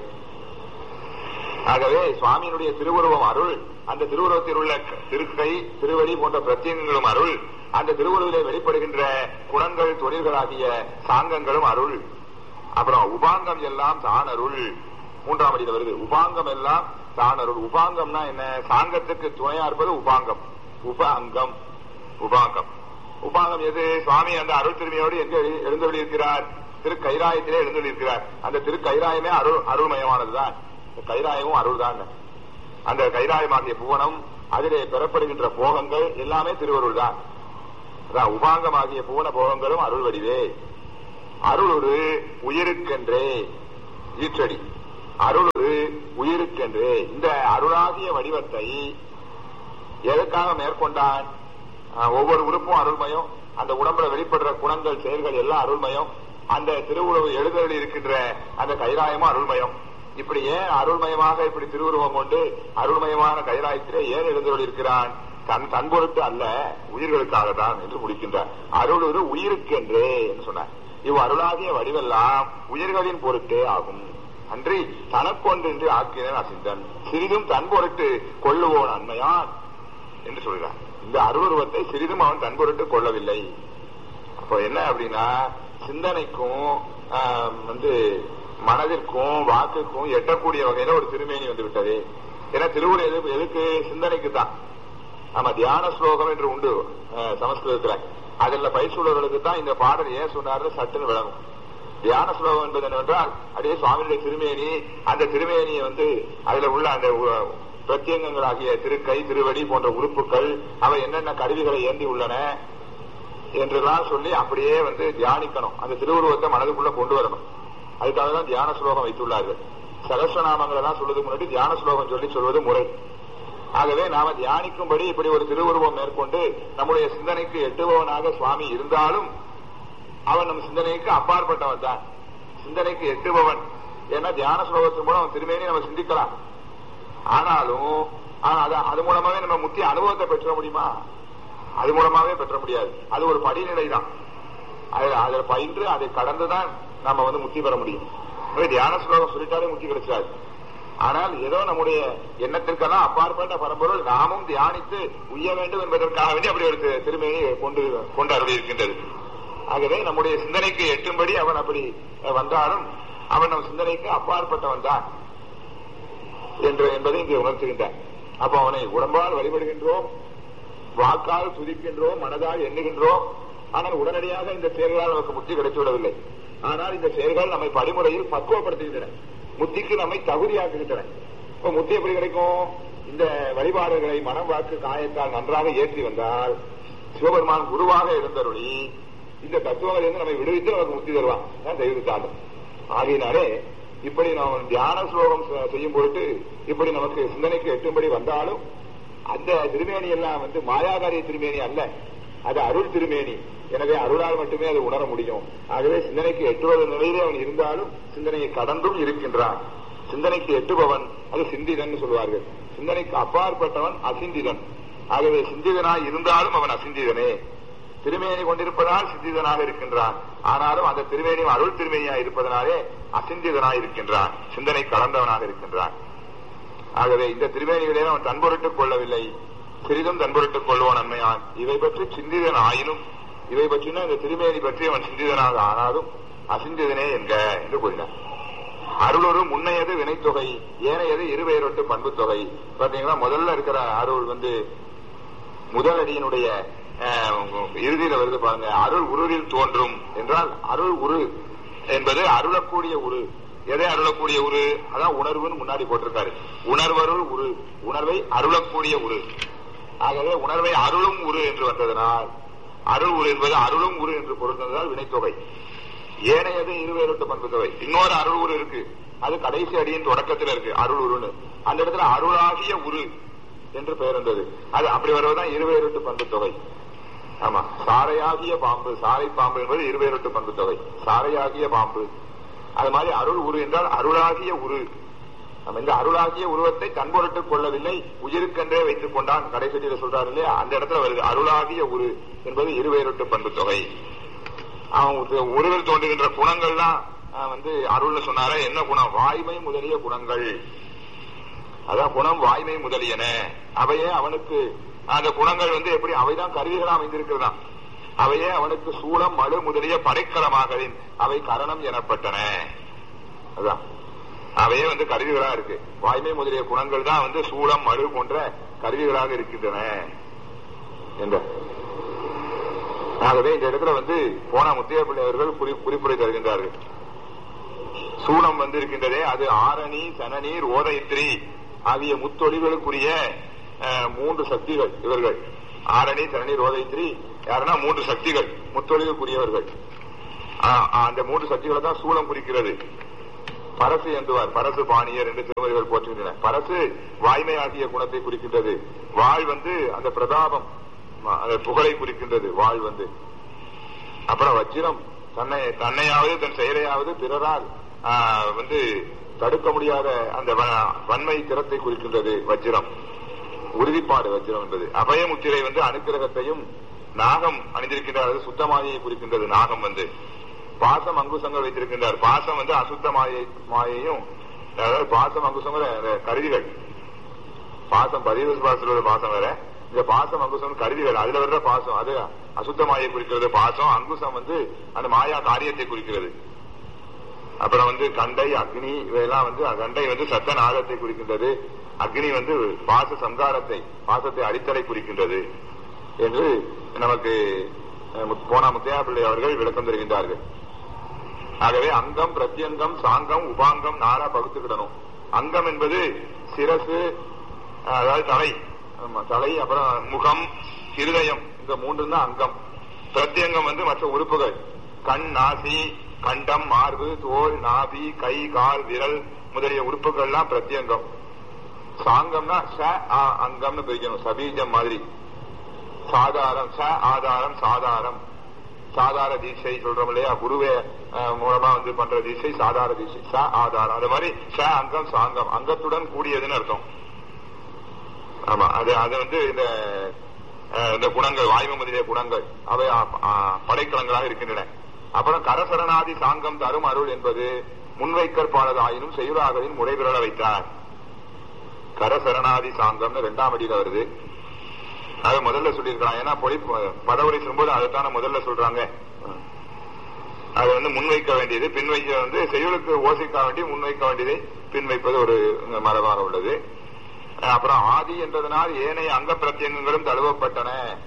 ஆகவே சுவாமியினுடைய திருவுருவம் அருள் அந்த திருவுருவத்தில் உள்ள க- திருக்கை திருவடி போன்ற பிரத்யங்கங்களும் அருள் அந்த திருவுருவிலே வெளிப்படுகின்ற குணங்கள் தொழில்களாகிய சாங்கங்களும் அருள் அப்புறம் உபாங்கம் எல்லாம் தான் அருள் மூன்றாம் அடியில் வருது உபாங்கம் எல்லாம் தான் அருள் உபாங்கம்னா என்ன சாங்கத்துக்கு துணையா இருப்பது உபாங்கம் உபாங்கம் உபாங்கம் உபாங்கம் எது சுவாமி அந்த அருள் திருமையோடு எங்க எழு- எழுந்தருளியிருக்கிறார் திரு கைராயத்திலே எழுந்தருளியிருக்கிறார் அந்த திரு கைராயமே அருள் அருள்மயமானதுதான் இந்த கைராயமும் அருள் தான் அந்த கைராயமாகிய புவனம் அதிலே பெறப்படுகின்ற போகங்கள் எல்லாமே திருவருள் தான் அதான் உபாங்கமாகிய புவன போகங்களும் அருள் வடிவே அருள் ஒரு உயிருக்கென்றே ஈற்றடி அருள் உயிருக்கென்று இந்த அருளாகிய வடிவத்தை எதற்காக மேற்கொண்டான் ஆஹ், ஒவ்வொரு உறுப்பும் அருள்மயம் அந்த உடம்புல வெளிப்படுற குணங்கள் செயல்கள் எல்லாம் அருள்மயம் அந்த திருவுருவ எழுதலில் இருக்கின்ற அந்த கைலாயமும் அருள்மயம் இப்படி ஏன் அருள்மயமாக இப்படி திருவுருவம் கொண்டு அருள்மயமான கைலாயத்திலே ஏன் எழுந்தருள் இருக்கிறான் தன் தன் பொருட்டு அல்ல உயிர்களுக்காக தான் என்று முடிக்கின்றார் அருள் ஒரு உயிருக்கென்றே என்று சொன்னார் இவ் அருளாகிய வடிவெல்லாம் உயிர்களின் பொருட்டே ஆகும் அன்றி தனக்கொன்றென்று ஆக்கினன் அசிந்தன் சிறிதும் தன் பொருட்டு கொள்ளுவோன் அண்மையான் என்று சொல்கிறார் இந்த அருவுருவத்தை சிறிதும் அவன் தன் பொருட்டு கொள்ளவில்லை அப்போ என்ன அப்படின்னா சிந்தனைக்கும் ஆம், வந்து மனதிற்கும் வாக்குக்கும் எட்டக்கூடிய வகையில ஒரு திருமேனி வந்து விட்டது ஏன்னா திருவுரை எது எதுக்கு சிந்தனைக்கு தான் ஆமா தியான ஸ்லோகம் என்று உண்டு அஹ், சமஸ்கிருதத்துல அதுல பயிற்சியுள்ளவர்களுக்கு தான் இந்த பாடல் ஏன் சொன்னாரு சட்டுன்னு விளங்கும் தியான ஸ்லோகம் என்பது என்னவென்றால் அப்படியே சுவாமியுடைய திருமேனி அந்த திருமேனியை வந்து அதுல உள்ள அந்த உ- பிரத்யங்கங்களாகிய திருக்கை திருவடி போன்ற உறுப்புகள் அவை என்னென்ன கருவிகளை ஏந்தி உள்ளன என்றெல்லாம் சொல்லி அப்படியே வந்து தியானிக்கணும் அந்த திருவுருவத்தை மனதுக்குள்ள கொண்டு வரணும் அதுக்காக தான் தியான ஸ்லோகம் வைத்துள்ளார்கள் சகஸ்ரநாமங்களை எல்லாம் சொல்றதுக்கு முன்னாடி தியான ஸ்லோகம் சொல்லி சொல்வது முறை ஆகவே நாம தியானிக்கும்படி இப்படி ஒரு திருவுருவம் மேற்கொண்டு நம்முடைய சிந்தனைக்கு எட்டுபவனாக சுவாமி இருந்தாலும் அவன் நம் சிந்தனைக்கு அப்பாற்பட்டவன் தான் சிந்தனைக்கு எட்டுபவன் ஏன்னா தியான ஸ்லோகத்தின் மூலம் அவன் திருமேனி நம்ம சிந்திக்கலாம் ஆனாலும் ஆனா அது- அது மூலமாவே நம்ம முக்கிய அனுபவத்தை பெற்ற முடியுமா அது மூலமாவே பெற்ற முடியாது அது ஒரு படிநிலை தான் அது- அதில் பயின்று அதை கடந்துதான் நம்ம வந்து முக்தி பெற முடியும் எனவே தியான ஸ்லோகம் சொல்லிட்டாலே முக்தி கிடைச்சாது ஆனால் ஏதோ நம்முடைய எண்ணத்திற்கெல்லாம் அப்பாற்பட்ட பரம்பொருள் நாமும் தியானித்து உய்ய வேண்டும் என்பதற்காக வேண்டி அப்படி ஒரு தி- திருமேனி கொண்டு கொண்டு அருளி இருக்கின்றது ஆகவே நம்முடைய சிந்தனைக்கு எட்டும்படி அவன் அப்படி அஹ், வந்தாலும் அவன் நம் சிந்தனைக்கு அப்பாற்பட்டவன் தான் என்று என்பதை இங்கே உணர்த்துகின்றான் அப்ப அவனை உடம்பால் வழிபடுகின்றோம் வாக்கால் துதிக்கின்றோம் மனதால் எண்ணுகின்றோம் ஆனால் உடனடியாக இந்த செயல்களால் நமக்கு முக்தி கிடைத்துவிடவில்லை ஆனால் இந்த செயல்கள் நம்மை படிமுறையில் பக்குவப்படுத்துகின்றன முத்திக்கு நம்மை தகுதியாக்குகின்றன இப்ப முத்தி எப்படி கிடைக்கும் இந்த வழிபாடுகளை மனம் வாக்கு காயத்தால் நன்றாக ஏற்றி வந்தால் சிவபெருமான் குருவாக இருந்தருளி இந்த தத்துவங்கள் இருந்து நம்மை விடுவித்து நமக்கு முக்தி தருவான் தான் தெரிவித்தாலும் ஆகையினாலே இப்படி நாம் தியான ஸ்லோகம் செ- செய்யும் பொருட்டு இப்படி நமக்கு சிந்தனைக்கு எட்டும்படி வந்தாலும் அந்த திருமேனி எல்லாம் வந்து மாயாகாரிய திருமேனி அல்ல அது அருள் திருமேனி எனவே அருளால் மட்டுமே அது உணர முடியும் ஆகவே சிந்தனைக்கு எட்டுவது நிலையிலே அவன் இருந்தாலும் சிந்தனையை கடந்தும் இருக்கின்றான் சிந்தனைக்கு எட்டுபவன் அது சிந்திதன் சொல்வார்கள் சிந்தனைக்கு அப்பாற்பட்டவன் அசிந்திதன் ஆகவே சிந்திதனாய் இருந்தாலும் அவன் அசிந்திதனே திருமேனி கொண்டிருப்பதால் சிந்திதனாக இருக்கின்றான் ஆனாலும் அந்த திருமேனி அருள் திருமேனியாக இருப்பதனாலே அசிந்திதனாய் இருக்கின்றான் சிந்தனை கலந்தவனாக இருக்கின்றான் ஆகவே இந்த திருமேனிகளை அவன் தன்பொருட்டுக் கொள்ளவில்லை சிறிதும் தன்பொருட்டுக் கொள்வோன் நன்மையான் இவை பற்றி சிந்திதன் ஆயினும் இவை பற்றின இந்த திருமேனி பற்றி அவன் சிந்திதனாக ஆனாலும் அசிந்திதனே என்க என்று கூறினார் அருளொரு முன்னையது வினைத்தொகை ஏனையது இருவேரொட்டு பண்பு தொகை பாத்தீங்கன்னா முதல்ல இருக்கிற அருள் வந்து முதல் அடியினுடைய அஹ், இறுதியில வருது பாருங்க அருள் உருவில் தோன்றும் என்றால் அருள் உரு என்பது அருளக்கூடிய உரு எதை அருளக்கூடிய உரு அதான் உணர்வுன்னு முன்னாடி போட்டிருக்காரு உணர்வருள் உரு உணர்வை அருளக்கூடிய உரு ஆகவே உணர்வை அருளும் உரு என்று வந்ததனால் அருள் உரு என்பது அருளும் உரு என்று பொருந்ததால் வினைத்தொகை ஏனையது இருவேறுட்டு பண்பு தொகை இன்னொரு அருள் உரு இருக்கு அது கடைசி அடியின் தொடக்கத்தில் இருக்கு அருள் உருன்னு அந்த இடத்துல அருளாகிய உரு என்று பெயர் இருந்தது அது அப்படி வருவதுதான் இருவேறுட்டு பண்பு தொகை ஆமா சாரையாகிய பாம்பு சாரை பாம்பு என்பது இருவேறுட்டு பண்பு தொகை சாரையாகிய பாம்பு அது மாதிரி அருள் உரு என்றால் அருளாகிய உரு நம்ம இந்த அருளாகிய உருவத்தை தன்பொருட்டுக் கொள்ளவில்லை உயிருக்கென்றே வைத்துக் கொண்டான் கடைசியில சொல்றாரு இல்லையா அந்த இடத்துல வருது அருளாகிய உரு என்பது இருவேறுட்டு பண்பு தொகை அவன் ஒரு- ஒருவர் தோன்றுகின்ற குணங்கள்லாம் ஆஹ், வந்து அருள்னு சொன்னார என்ன குணம் வாய்மை முதலிய குணங்கள் அதான் குணம் வாய்மை முதலியன அவையே அவனுக்கு அந்த குணங்கள் வந்து எப்படி அவைதான் கருவிகளா அமைந்திருக்கிறதாம் அவையே அவனுக்கு சூளம் மழு முதலிய படைக்கலமாகலின் அவை கரணம் எனப்பட்டன அதான் அவையே வந்து கருவிகளா இருக்கு வாய்மை முதலிய குணங்கள் தான் வந்து சூளம் மழு போன்ற கருவிகளாக இருக்கின்றன என்ற ஆகவே இந்த இடத்துல வந்து போன முத்தைய பிள்ளை அவர்கள் குறி- குறிப்புரை தருகின்றார்கள் சூளம் வந்து இருக்கின்றதே அது ஆரணி சனநீர் ஓதைத்ரி ஆகிய முத்தொழிகளுக்குரிய அஹ், மூன்று சக்திகள் இவர்கள் ஆரணி சனநீர் ஓதைத்ரி யாருன்னா மூன்று சக்திகள் முத்தொழிலுக்குரியவர்கள் ஆ, ஆ, அந்த மூன்று சக்திகளை தான் சூளம் குறிக்கிறது பரசு என்றுவார் பரசு பாணியர் என்று திருமதிகள் போற்றுகின்றன பரசு வாய்மையாகிய குணத்தை குறிக்கின்றது வாழ் வந்து அந்த பிரதாபம் ம- அந்த புகழை குறிக்கின்றது வாழ் வந்து அப்புறம் வஜ்ரம் தன்னை தன்னையாவது தன் செயலையாவது பிறரால் ஆ, வந்து தடுக்க முடியாத அந்த வ- வன்மை திறத்தை குறிக்கின்றது வஜ்ரம் உறுதிப்பாடு வஜ்ரம் என்பது அபயமுத்திரை வந்து அனுக்கிரகத்தையும் நாகம் அணிந்திருக்கின்றார் அது சுத்தமாயை குறிக்கின்றது நாகம் வந்து பாசம் அங்குசங்கள் வைத்திருக்கின்றார் பாசம் வந்து அசுத்த மாயை மாயையும் அதாவது பாசம் அங்குசங்கள் அந்த கருவிகள் பாசம் பதிவு பாசத்தோட பாசம் வேற இந்த பாசம் அங்குசம் கருவிகள் அதுல வர்ற பாசம் அது அசுத்த மாயை குறிக்கிறது பாசம் அங்குசம் வந்து அந்த மாயா காரியத்தை குறிக்கிறது அப்புறம் வந்து கண்டை அக்னி இவையெல்லாம் வந்து கண்டை வந்து சத்த நாகத்தை குறிக்கின்றது அக்னி வந்து பாச சங்காரத்தை பாசத்தை அடித்தலை குறிக்கின்றது என்று நமக்கு அஹ், முத்- போனா முத்தையா பிள்ளை அவர்கள் விளக்கம் தருகின்றார்கள் ஆகவே அங்கம் பிரத்யங்கம் சாங்கம் உபாங்கம் நாளா பகுத்துக்கிடணும் அங்கம் என்பது சிரசு அஹ், அதாவது தலை ஆமா, தலை அப்புறம் முகம் இருதயம் இந்த மூன்று தான் அங்கம் பிரத்யங்கம் வந்து மற்ற உறுப்புகள் கண் நாசி கண்டம் மார்பு தோல் நாபி கை கால் விரல் முதலிய உறுப்புகள்லாம் பிரத்யங்கம் சாங்கம்னா ச ஆ அங்கம்னு பிரிக்கணும் சபீஜம் மாதிரி சாதாரம் ச ஆதாரம் சாதாரம் சாதார தீட்சை சொல்றோம் இல்லையா குருவே அஹ், மூலமா வந்து பண்ற தீட்சை சாதார தீட்சை ச ஆதாரம் அது மாதிரி ச அங்கம் சாங்கம் அங்கத்துடன் கூடியதுன்னு அர்த்தம் ஆமா அது அது வந்து இந்த அஹ், இந்த குணங்கள் வாய்மை முதலிய குணங்கள் அவை அ- அ- படைக்கலங்களாக இருக்கின்றன அப்புறம் கரசரணாதி சாங்கம் தரும் அருள் என்பது முன்வைக்கற்பாளதாயினும் செய்யுளாகலின் முறைபிரள வைத்தார் கரசரணாதி சாங்கம்னு ரெண்டாம் அடியில வருது அது முதல்ல சொல்லியிருக்கலாம் ஏன்னா பொடி பதவுரை சொல்லும்போது அதைத்தானே முதல்ல சொல்றாங்க அது வந்து முன்வைக்க வேண்டியது பின்வைக்க வந்து செயலுக்கு ஓசிக்க வேண்டி முன்வைக்க வேண்டியதை பின்வைப்பது ஒரு மரபாக உள்ளது அப்புறம் ஆதி என்றதனால் ஏனைய அங்க பிரத்யங்களும் தழுவப்பட்டன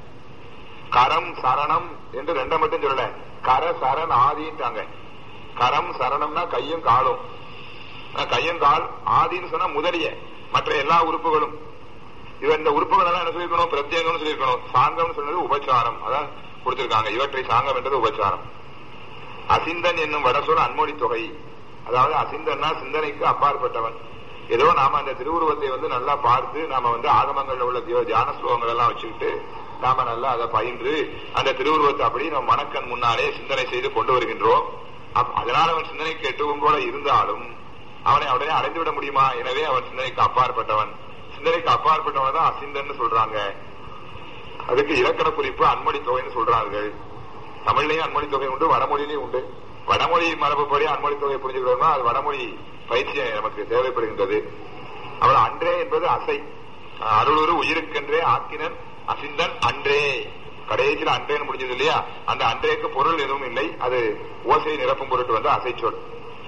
கரம் சரணம் என்று ரெண்டை மட்டும் சொல்லல கர சரண் ஆதின்றாங்க கரம் சரணம்னா கையும் காலும் அஹ் கையும் கால் ஆதின்னு சொன்னா முதலிய மற்ற எல்லா உறுப்புகளும் இவ இந்த உறுப்புகள் எல்லாம் என்ன சொல்லிருக்கணும் பிரத்யேகம்னு சொல்லியிருக்கணும் சாங்கம்னு சொன்னது உபச்சாரம் அதான் கொடுத்திருக்காங்க இவற்றை சாங்கம் என்றது உபச்சாரம் அசிந்தன் என்னும் வடசொல் அன்மொழி தொகை அதாவது அசிந்தன்னா சிந்தனைக்கு அப்பாற்பட்டவன் ஏதோ நாம அந்த திருவுருவத்தை வந்து நல்லா பார்த்து நாம வந்து ஆகமங்கள்ல உள்ள தியோ- தியான ஸ்லோகங்கள் எல்லாம் வச்சுக்கிட்டு நாம நல்லா அதை பயின்று அந்த திருவுருவத்தை அப்படி நம்ம மனக்கண் முன்னாலே சிந்தனை செய்து கொண்டு வருகின்றோம் அப்- அதனால அவன் சிந்தனைக்கு எட்டுவும் போல இருந்தாலும் அவனை உடனே அடைந்து விட முடியுமா எனவே அவன் சிந்தனைக்கு அப்பாற்பட்டவன் சிந்தனைக்கு அப்பாற்பட்டவன் தான் அசிந்தன்னு சொல்றாங்க அதுக்கு இலக்கண குறிப்பு அன்மொழி தொகைன்னு சொல்றார்கள் தமிழ்லயும் அன்மொழி தொகை உண்டு வடமொழியிலையும் உண்டு வடமொழி மரபுப்படி அன்மொழி தொகை புரிஞ்சுக்கிறோம்னா அது வடமொழி பயிற்சி நமக்கு தேவைப்படுகின்றது அவள் அன்றே என்பது அசை அருளுரு உயிருக்கென்றே ஆக்கினன் அசிந்தன் அன்றே கடைசியில் அன்றேன்னு முடிஞ்சது இல்லையா அந்த அன்றேக்கு பொருள் எதுவும் இல்லை அது ஓசையை நிரப்பும் பொருட்டு வந்து அசைச்சொல்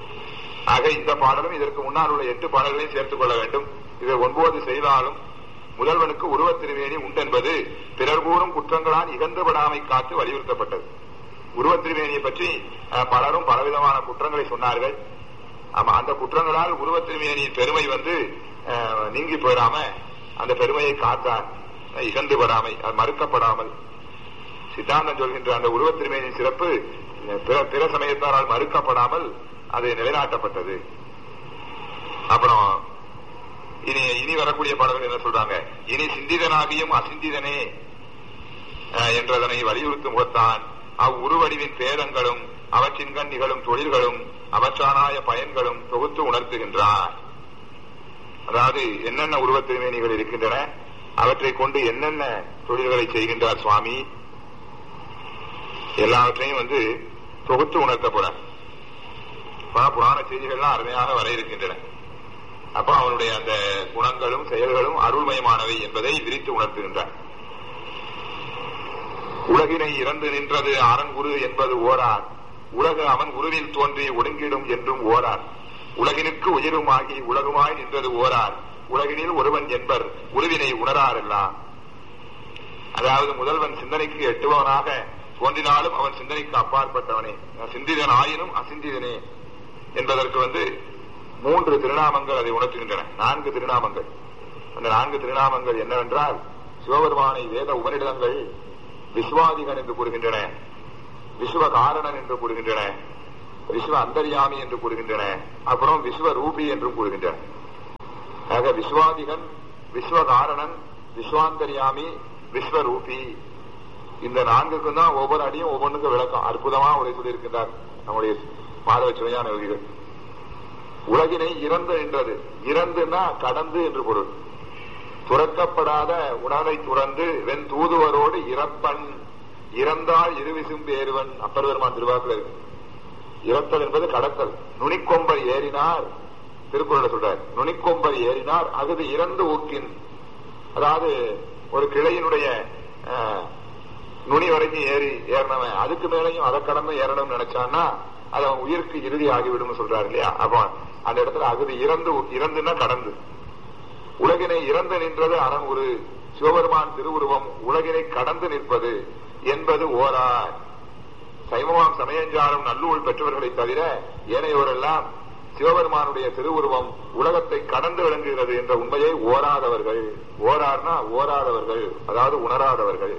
ஆக இந்த பாடலும் இதற்கு முன்னால் உள்ள எட்டு பாடல்களையும் சேர்த்துக் கொள்ள வேண்டும் இதை ஒன்பது செய்தாலும் முதல்வனுக்கு உருவத் திருமேனி உண்டென்பது பிறர் கூறும் குற்றங்களால் இகந்துபடாமை காத்து வலியுறுத்தப்பட்டது உருவத் திருமேனியை பற்றி அஹ், பலரும் பலவிதமான குற்றங்களை சொன்னார்கள் ஆமா அந்த குற்றங்களால் உருவத் திருமேனியின் பெருமை வந்து அஹ், நீங்கி போயிடாம அந்த பெருமையை காத்தார் அஹ், இகந்துபடாமை அது மறுக்கப்படாமல் சித்தாந்தம் சொல்கின்ற அந்த உருவத் திருமேனியின் சிறப்பு அஹ், பிற பிற சமயத்தாரால் மறுக்கப்படாமல் அது நிலைநாட்டப்பட்டது அப்புறம் இனி இனி வரக்கூடிய பாடல்கள் என்ன சொல்றாங்க இனி சிந்திதனாகியும் அசிந்திதனே அஹ், என்றதனை வலியுறுத்தும் முகத்தான் அவ்வுருவடிவின் பேதங்களும் அவற்றின்கண் நிகழும் தொழில்களும் அவற்றானாய பயன்களும் தொகுத்து உணர்த்துகின்றார் அதாவது என்னென்ன உருவத் திருமேனிகள் இருக்கின்றன அவற்றை கொண்டு என்னென்ன தொழில்களை செய்கின்றார் சுவாமி எல்லாவற்றையும் வந்து தொகுத்து உணர்த்த போறார் பல புராண செய்திகள்லாம் அருமையாக வர இருக்கின்றன அப்ப அவனுடைய அந்த குணங்களும் செயல்களும் அருள்மயமானவை என்பதை விரித்து உணர்த்துகின்றார் உலகினை இறந்து நின்றது அரண்குரு என்பது ஓரார் உலகு அவன் குருவில் தோன்றி ஒடுங்கிடும் என்றும் ஓரார் உலகினுக்கு உயிருமாகி உலகுமாய் நின்றது ஓரார் உலகினில் ஒருவன் என்பர் உருவினை உணராரெல்லாம் அதாவது முதல்வன் சிந்தனைக்கு எட்டுபவனாக தோன்றினாலும் அவன் சிந்தனைக்கு அப்பாற்பட்டவனே சிந்திதன் ஆயினும் அசிந்திதனே என்பதற்கு வந்து மூன்று திருநாமங்கள் அதை உணர்த்துகின்றன நான்கு திருநாமங்கள் அந்த நான்கு திருநாமங்கள் என்னவென்றால் சிவபெருமானை வேத உபனிடங்கள் விஸ்வாதிகன் என்று கூறுகின்றன விஸ்வ காரணன் என்று கூறுகின்றன விஸ்வ அந்தர்யாமி என்று கூறுகின்றன அப்புறம் விஸ்வ ரூபி என்றும் கூறுகின்றன ஆக விஸ்வாதிகன் விஸ்வகாரணன் விஸ்வாந்தர்யாமி விஸ்வரூபி இந்த நான்குக்கும் தான் ஒவ்வொரு அடியும் ஒவ்வொன்றுக்கும் விளக்கம் அற்புதமா உரை சொல்லியிருக்கின்றார் நம்முடைய மாதவ சிவஞான யோகிகள் உலகினை இறந்து நின்றது இறந்துன்னா கடந்து என்று பொருள் துறக்கப்படாத உணவை துறந்து வெண் தூதுவரோடு இறப்பன் இறந்தால் இருவிசும்பு ஏறுவன் அப்பர் பெருமான் திருவாக்குல இருக்கு இறத்தல் என்பது கடத்தல் நுனிக்கொம்பர் ஏறினார் திருக்குறளை சொல்றார் நுனிக்கொம்பர் ஏறினார் அகுது இறந்து ஊக்கின் அதாவது ஒரு கிளையினுடைய அஹ், நுனி வரைக்கும் ஏறி ஏறினவன் அதுக்கு மேலையும் அதை கடந்து ஏறணும்னு நினைச்சான்னா அது அவன் உயிருக்கு இறுதி ஆகிவிடும் சொல்றாரு இல்லையா அப்போ அந்த இடத்துல அகுது இறந்து இறந்துன்னா கடந்து உலகினை இறந்து நின்றது அரண் ஒரு சிவபெருமான் திருவுருவம் உலகினை கடந்து நிற்பது என்பது ஓரார் சைவமாம் சமயஞ்சாரம் நல்லூழ் பெற்றவர்களை தவிர ஏனையோரெல்லாம் சிவபெருமானுடைய திருவுருவம் உலகத்தை கடந்து விளங்குகிறது என்ற உண்மையை ஓராதவர்கள் ஓரார்னா ஓராதவர்கள் அதாவது உணராதவர்கள்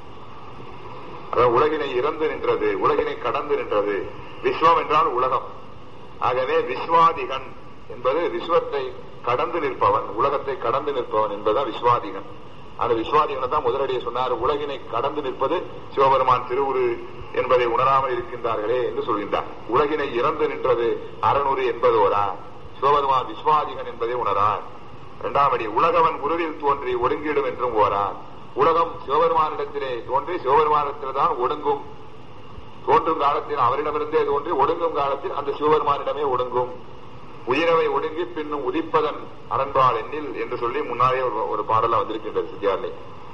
அதாவது உலகினை இறந்து நின்றது உலகினை கடந்து நின்றது விஸ்வம் என்றால் உலகம் ஆகவே விஸ்வாதிகன் என்பது விஸ்வத்தை கடந்து நிற்பவன் உலகத்தை கடந்து நிற்பவன் என்பதுதான் விஸ்வாதிகன் அந்த விஸ்வாதிகனை தான் முதலடியை சொன்னார் உலகினை கடந்து நிற்பது சிவபெருமான் திருவுரு என்பதை உணராமல் இருக்கின்றார்களே என்று சொல்கின்றார் உலகினை இறந்து நின்றது அறநூறு என்பதோரா சிவபெருமான் விஸ்வாதிகன் என்பதை உணரார் இரண்டாம் அடி உலகவன் உருவில் தோன்றி ஒடுங்கிடும் என்றும் ஓரார் உலகம் சிவபெருமானிடத்திலே தோன்றி சிவபெருமானிடத்தில் தான் ஒடுங்கும் தோன்றும் காலத்தில் அவரிடமிருந்தே தோன்றி ஒடுங்கும் காலத்தில் அந்த சிவபெருமானிடமே ஒடுங்கும் உயிரவை ஒடுங்கி பின்னும் உதிப்பதன் அரண்பால் எண்ணில் என்று சொல்லி முன்னாலே ஒரு- ஒரு பாடல வந்திருக்கின்றது சித்தியாரிலே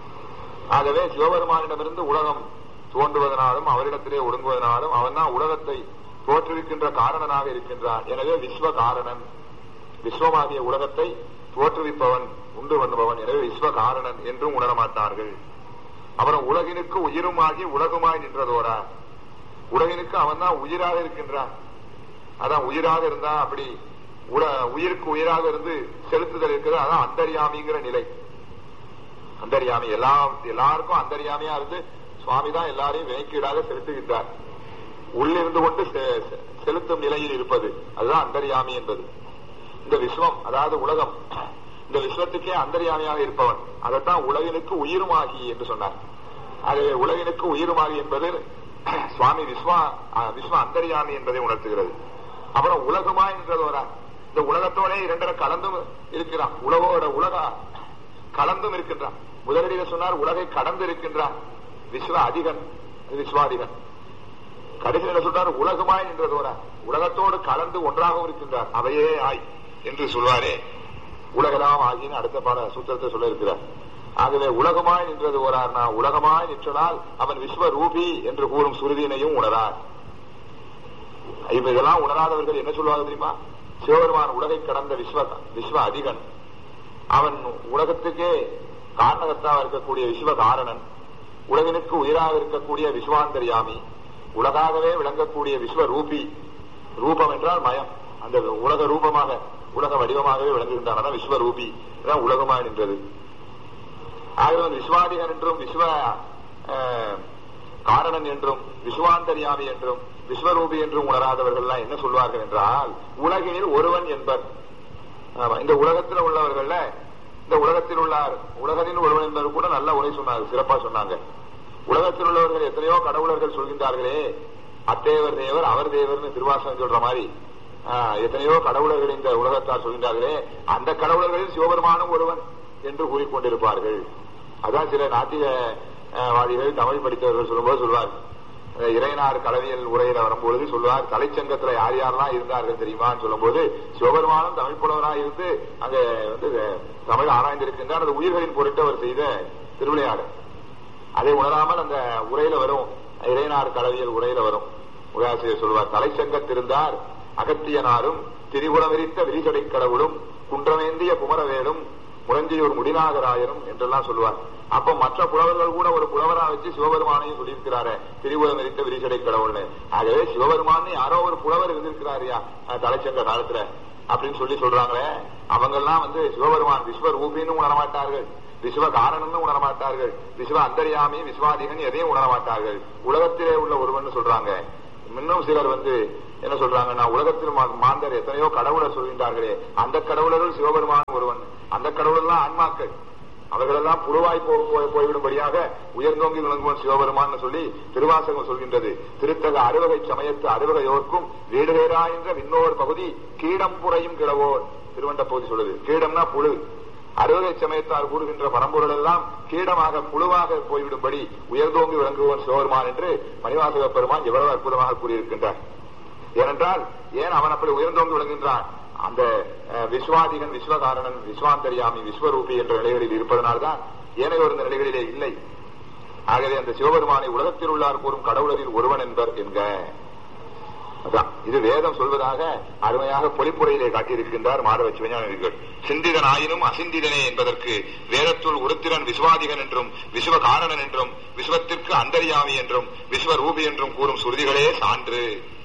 ஆகவே சிவபெருமானிடமிருந்து உலகம் தோன்றுவதனாலும் அவரிடத்திலே ஒடுங்குவதனாலும் அவன் தான் உலகத்தை தோற்றுவிக்கின்ற காரணனாக இருக்கின்றான் எனவே விஸ்வ காரணன் விஸ்வமாகிய உலகத்தை தோற்றுவிப்பவன் உண்டு பண்ணுபவன் எனவே விஸ்வ காரணன் என்றும் உணரமாட்டார்கள் அப்புறம் உலகினுக்கு உயிருமாகி உலகுமாய் நின்றதோரா உலகினுக்கு அவன் தான் உயிராக இருக்கின்றான் அதான் உயிராக இருந்தா அப்படி உல- உயிருக்கு உயிராக இருந்து செலுத்துதல் இருக்கிறது அதான் அந்தரியாமிங்கிற நிலை அந்தரியாமி எல்லா எல்லாருக்கும் அந்தரியாமியா இருந்து சுவாமி தான் எல்லாரையும் வினைக்கீடாக செலுத்துகின்றார் உள்ளிருந்து கொண்டு செ- செ- செலுத்தும் நிலையில் இருப்பது அதுதான் அந்தரியாமி என்பது இந்த விஸ்வம் அதாவது உலகம் இந்த விஸ்வத்துக்கே அந்தரியாமியாக இருப்பவன் அதைத்தான் உலகினுக்கு உயிருமாகி என்று சொன்னார் ஆகவே உலகினுக்கு உயிருமாகி என்பது சுவாமி விஸ்வா அஹ், விஸ்வ அந்தரியாமி என்பதை உணர்த்துகிறது அப்புறம் உலகமாய் என்றதோரா இந்த உலகத்தோட இரண்டரை கலந்தும் இருக்கிறான் உலகோட உலக கலந்தும் இருக்கின்றான் முதலடியில சொன்னார் உலகை கடந்து இருக்கின்றான் விஸ்வ அதிகன் இது விஸ்வாதிகன் கடைசியில் சொல்றார் உலகமாய் நின்றதோரா உலகத்தோடு கலந்து ஒன்றாகவும் இருக்கின்றார் அவையே ஆய் என்று சொல்வாரே உலகலாம் ஆகின்னு அடுத்த பாட சூத்திரத்தை சொல்ல இருக்கிறார் ஆகவே உலகமாய் நின்றது ஓரார்னா உலகமாய் நிற்றனால் அவன் விஸ்வ ரூபி என்று கூறும் சுருதியினையும் உணரார் இப்ப இதெல்லாம் உணராதவர்கள் என்ன சொல்லுவாங்க தெரியுமா சிவபெருமான் உலகை கடந்த விஸ்வ விஸ்வ அதிகன் அவன் உலகத்துக்கே காரணகர்த்தாவா இருக்கக்கூடிய விஸ்வ காரணன் உலகினுக்கு உயிராக இருக்கக்கூடிய விஸ்வாந்தரியாமி உலகாகவே விளங்கக்கூடிய விஸ்வ ரூபி ரூபம் என்றால் மயம் அந்த உலக ரூபமாக உலக வடிவமாகவே விளங்குகின்றான் அதான் விஸ்வ ரூபி அதான் உலகமாக நின்றது ஆகவே அவன் விஸ்வாதிகன் என்றும் விஸ்வ அஹ், காரணன் என்றும் விஸ்வாந்தரியாமி என்றும் விஸ்வரூபி என்றும் உணராதவர்கள் எல்லாம் என்ன சொல்வார்கள் என்றால் உலகினில் ஒருவன் என்பர் ஆமா, இந்த உலகத்தில் உள்ளவர்கள்ல இந்த உலகத்தில் உள்ளார் உலகனில் ஒருவன் என்பவர் கூட நல்ல உரை சொன்னாங்க சிறப்பா சொன்னாங்க உலகத்தில் உள்ளவர்கள் எத்தனையோ கடவுளர்கள் சொல்கின்றார்களே அத்தேவர் தேவர் அவர் தேவர்னு திருவாசகம் சொல்ற மாதிரி ஆஹ், எத்தனையோ கடவுளர்கள் இந்த உலகத்தார் சொல்கின்றார்களே அந்த கடவுளர்களில் சிவபெருமானும் ஒருவன் என்று கூறிக்கொண்டிருப்பார்கள் அதான் சில நாட்டிக ஆஹ், வாதிகள் தமிழ் படித்தவர்கள் சொல்லும்போது சொல்வார் அஹ், இறையனார் கலவியல் உரையில வரும்பொழுது சொல்லுவார் தலைச்சங்கத்துல யார் யாரெல்லாம் இருந்தார்கள் தெரியுமான்னு சொல்லும்போது சிவபெருமானும் தமிழ் புலவராக இருந்து அங்க வந்து அஹ், தமிழ் ஆராய்ந்திருக்கின்றார் அது உயிர்களின் பொருட்டு அவர் செய்த திருவிளையாடல் அதை உணராமல் அந்த உரையில வரும் இறையனார் கலவியல் உரையில வரும் உரையாசிரியர் சொல்வார் தலைச்சங்கத்திருந்தார் அகத்தியனாரும் திரிபுரம் விரித்த விரிசடை கடவுளும் குன்றமேந்திய குமரவேலும் முரஞ்சியூர் முடிநாகராயரும் என்றெல்லாம் சொல்லுவார் அப்ப மற்ற புலவர்கள் கூட ஒரு புலவரா வச்சு சிவபெருமானையும் சொல்லியிருக்கிறாரு திரிபுரம் விரித்த விரிசடை கடவுள்னு ஆகவே சிவபெருமான் யாரோ ஒரு புலவர் இருந்திருக்கிறாரியா அஹ், தலைச்சங்க காலத்துல அப்படின்னு சொல்லி சொல்றாங்களே அவங்கெல்லாம் வந்து சிவபெருமான் விஸ்வ ரூபின்னு உணரமாட்டார்கள் விஸ்வ காரணம்னு உணரமாட்டார்கள் விஸ்வ அந்தரியாமி விஸ்வாதிகன் எதையும் உணரமாட்டார்கள் உலகத்திலே உள்ள ஒருவன் சொல்றாங்க இன்னும் சிலர் வந்து என்ன சொல்றாங்கன்னா உலகத்தில் மா- மாந்தர் எத்தனையோ கடவுளை சொல்கின்றார்களே அந்த கடவுளர்கள் சிவபெருமான் ஒருவன் அந்த கடவுளெல்லாம் ஆன்மாக்கள் அவர்களெல்லாம் புழுவாய் போ- போய்- போய்விடும்படியாக உயர்ந்தோங்கி விளங்குவன் சிவபெருமான் சொல்லி திருவாசகம் சொல்கின்றது திருத்தக அறுவகை சமயத்து அறுவகையோர்க்கும் வீடுவேரா என்ற விண்ணோர் பகுதி கீடம் புறையும் கிழவோர் திருவண்ட பகுதி சொல்லுது கீடம்னா புழு அறுவகை சமயத்தார் கூறுகின்ற பரம்பொருள் எல்லாம் கீடமாக புழுவாக போய்விடும்படி உயர்ந்தோங்கி விளங்குவன் சிவபெருமான் என்று மணிவாசக பெருமான் எவ்வளவு அற்புதமாக கூறியிருக்கின்றார் ஏனென்றால் ஏன் அவன் அப்படி உயர்ந்தோங்கி விளங்குகின்றான் அந்த அஹ், விஸ்வாதிகன் விஸ்வகாரணன் விஸ்வாந்தரியாமி விஸ்வரூபி என்ற நிலைகளில் இருப்பதனால்தான் ஏனையோர் இந்த நிலைகளிலே இல்லை ஆகவே அந்த சிவபெருமானை உலகத்தில் உள்ளார் கூறும் கடவுளரில் ஒருவன் என்பர் என்க அதான் இது வேதம் சொல்வதாக அருமையாக பொலிப்புரையிலே காட்டியிருக்கின்றார் மாதவ சிவஞானிகள் சிந்திதன் ஆயினும் அசிந்திதனே என்பதற்கு வேதத்துள் உருத்திரன் விஸ்வாதிகன் என்றும் விஸ்வகாரணன் என்றும் விஸ்வத்திற்கு அந்தரியாமி என்றும் விஸ்வரூபி என்றும் கூறும் சுருதிகளே சான்று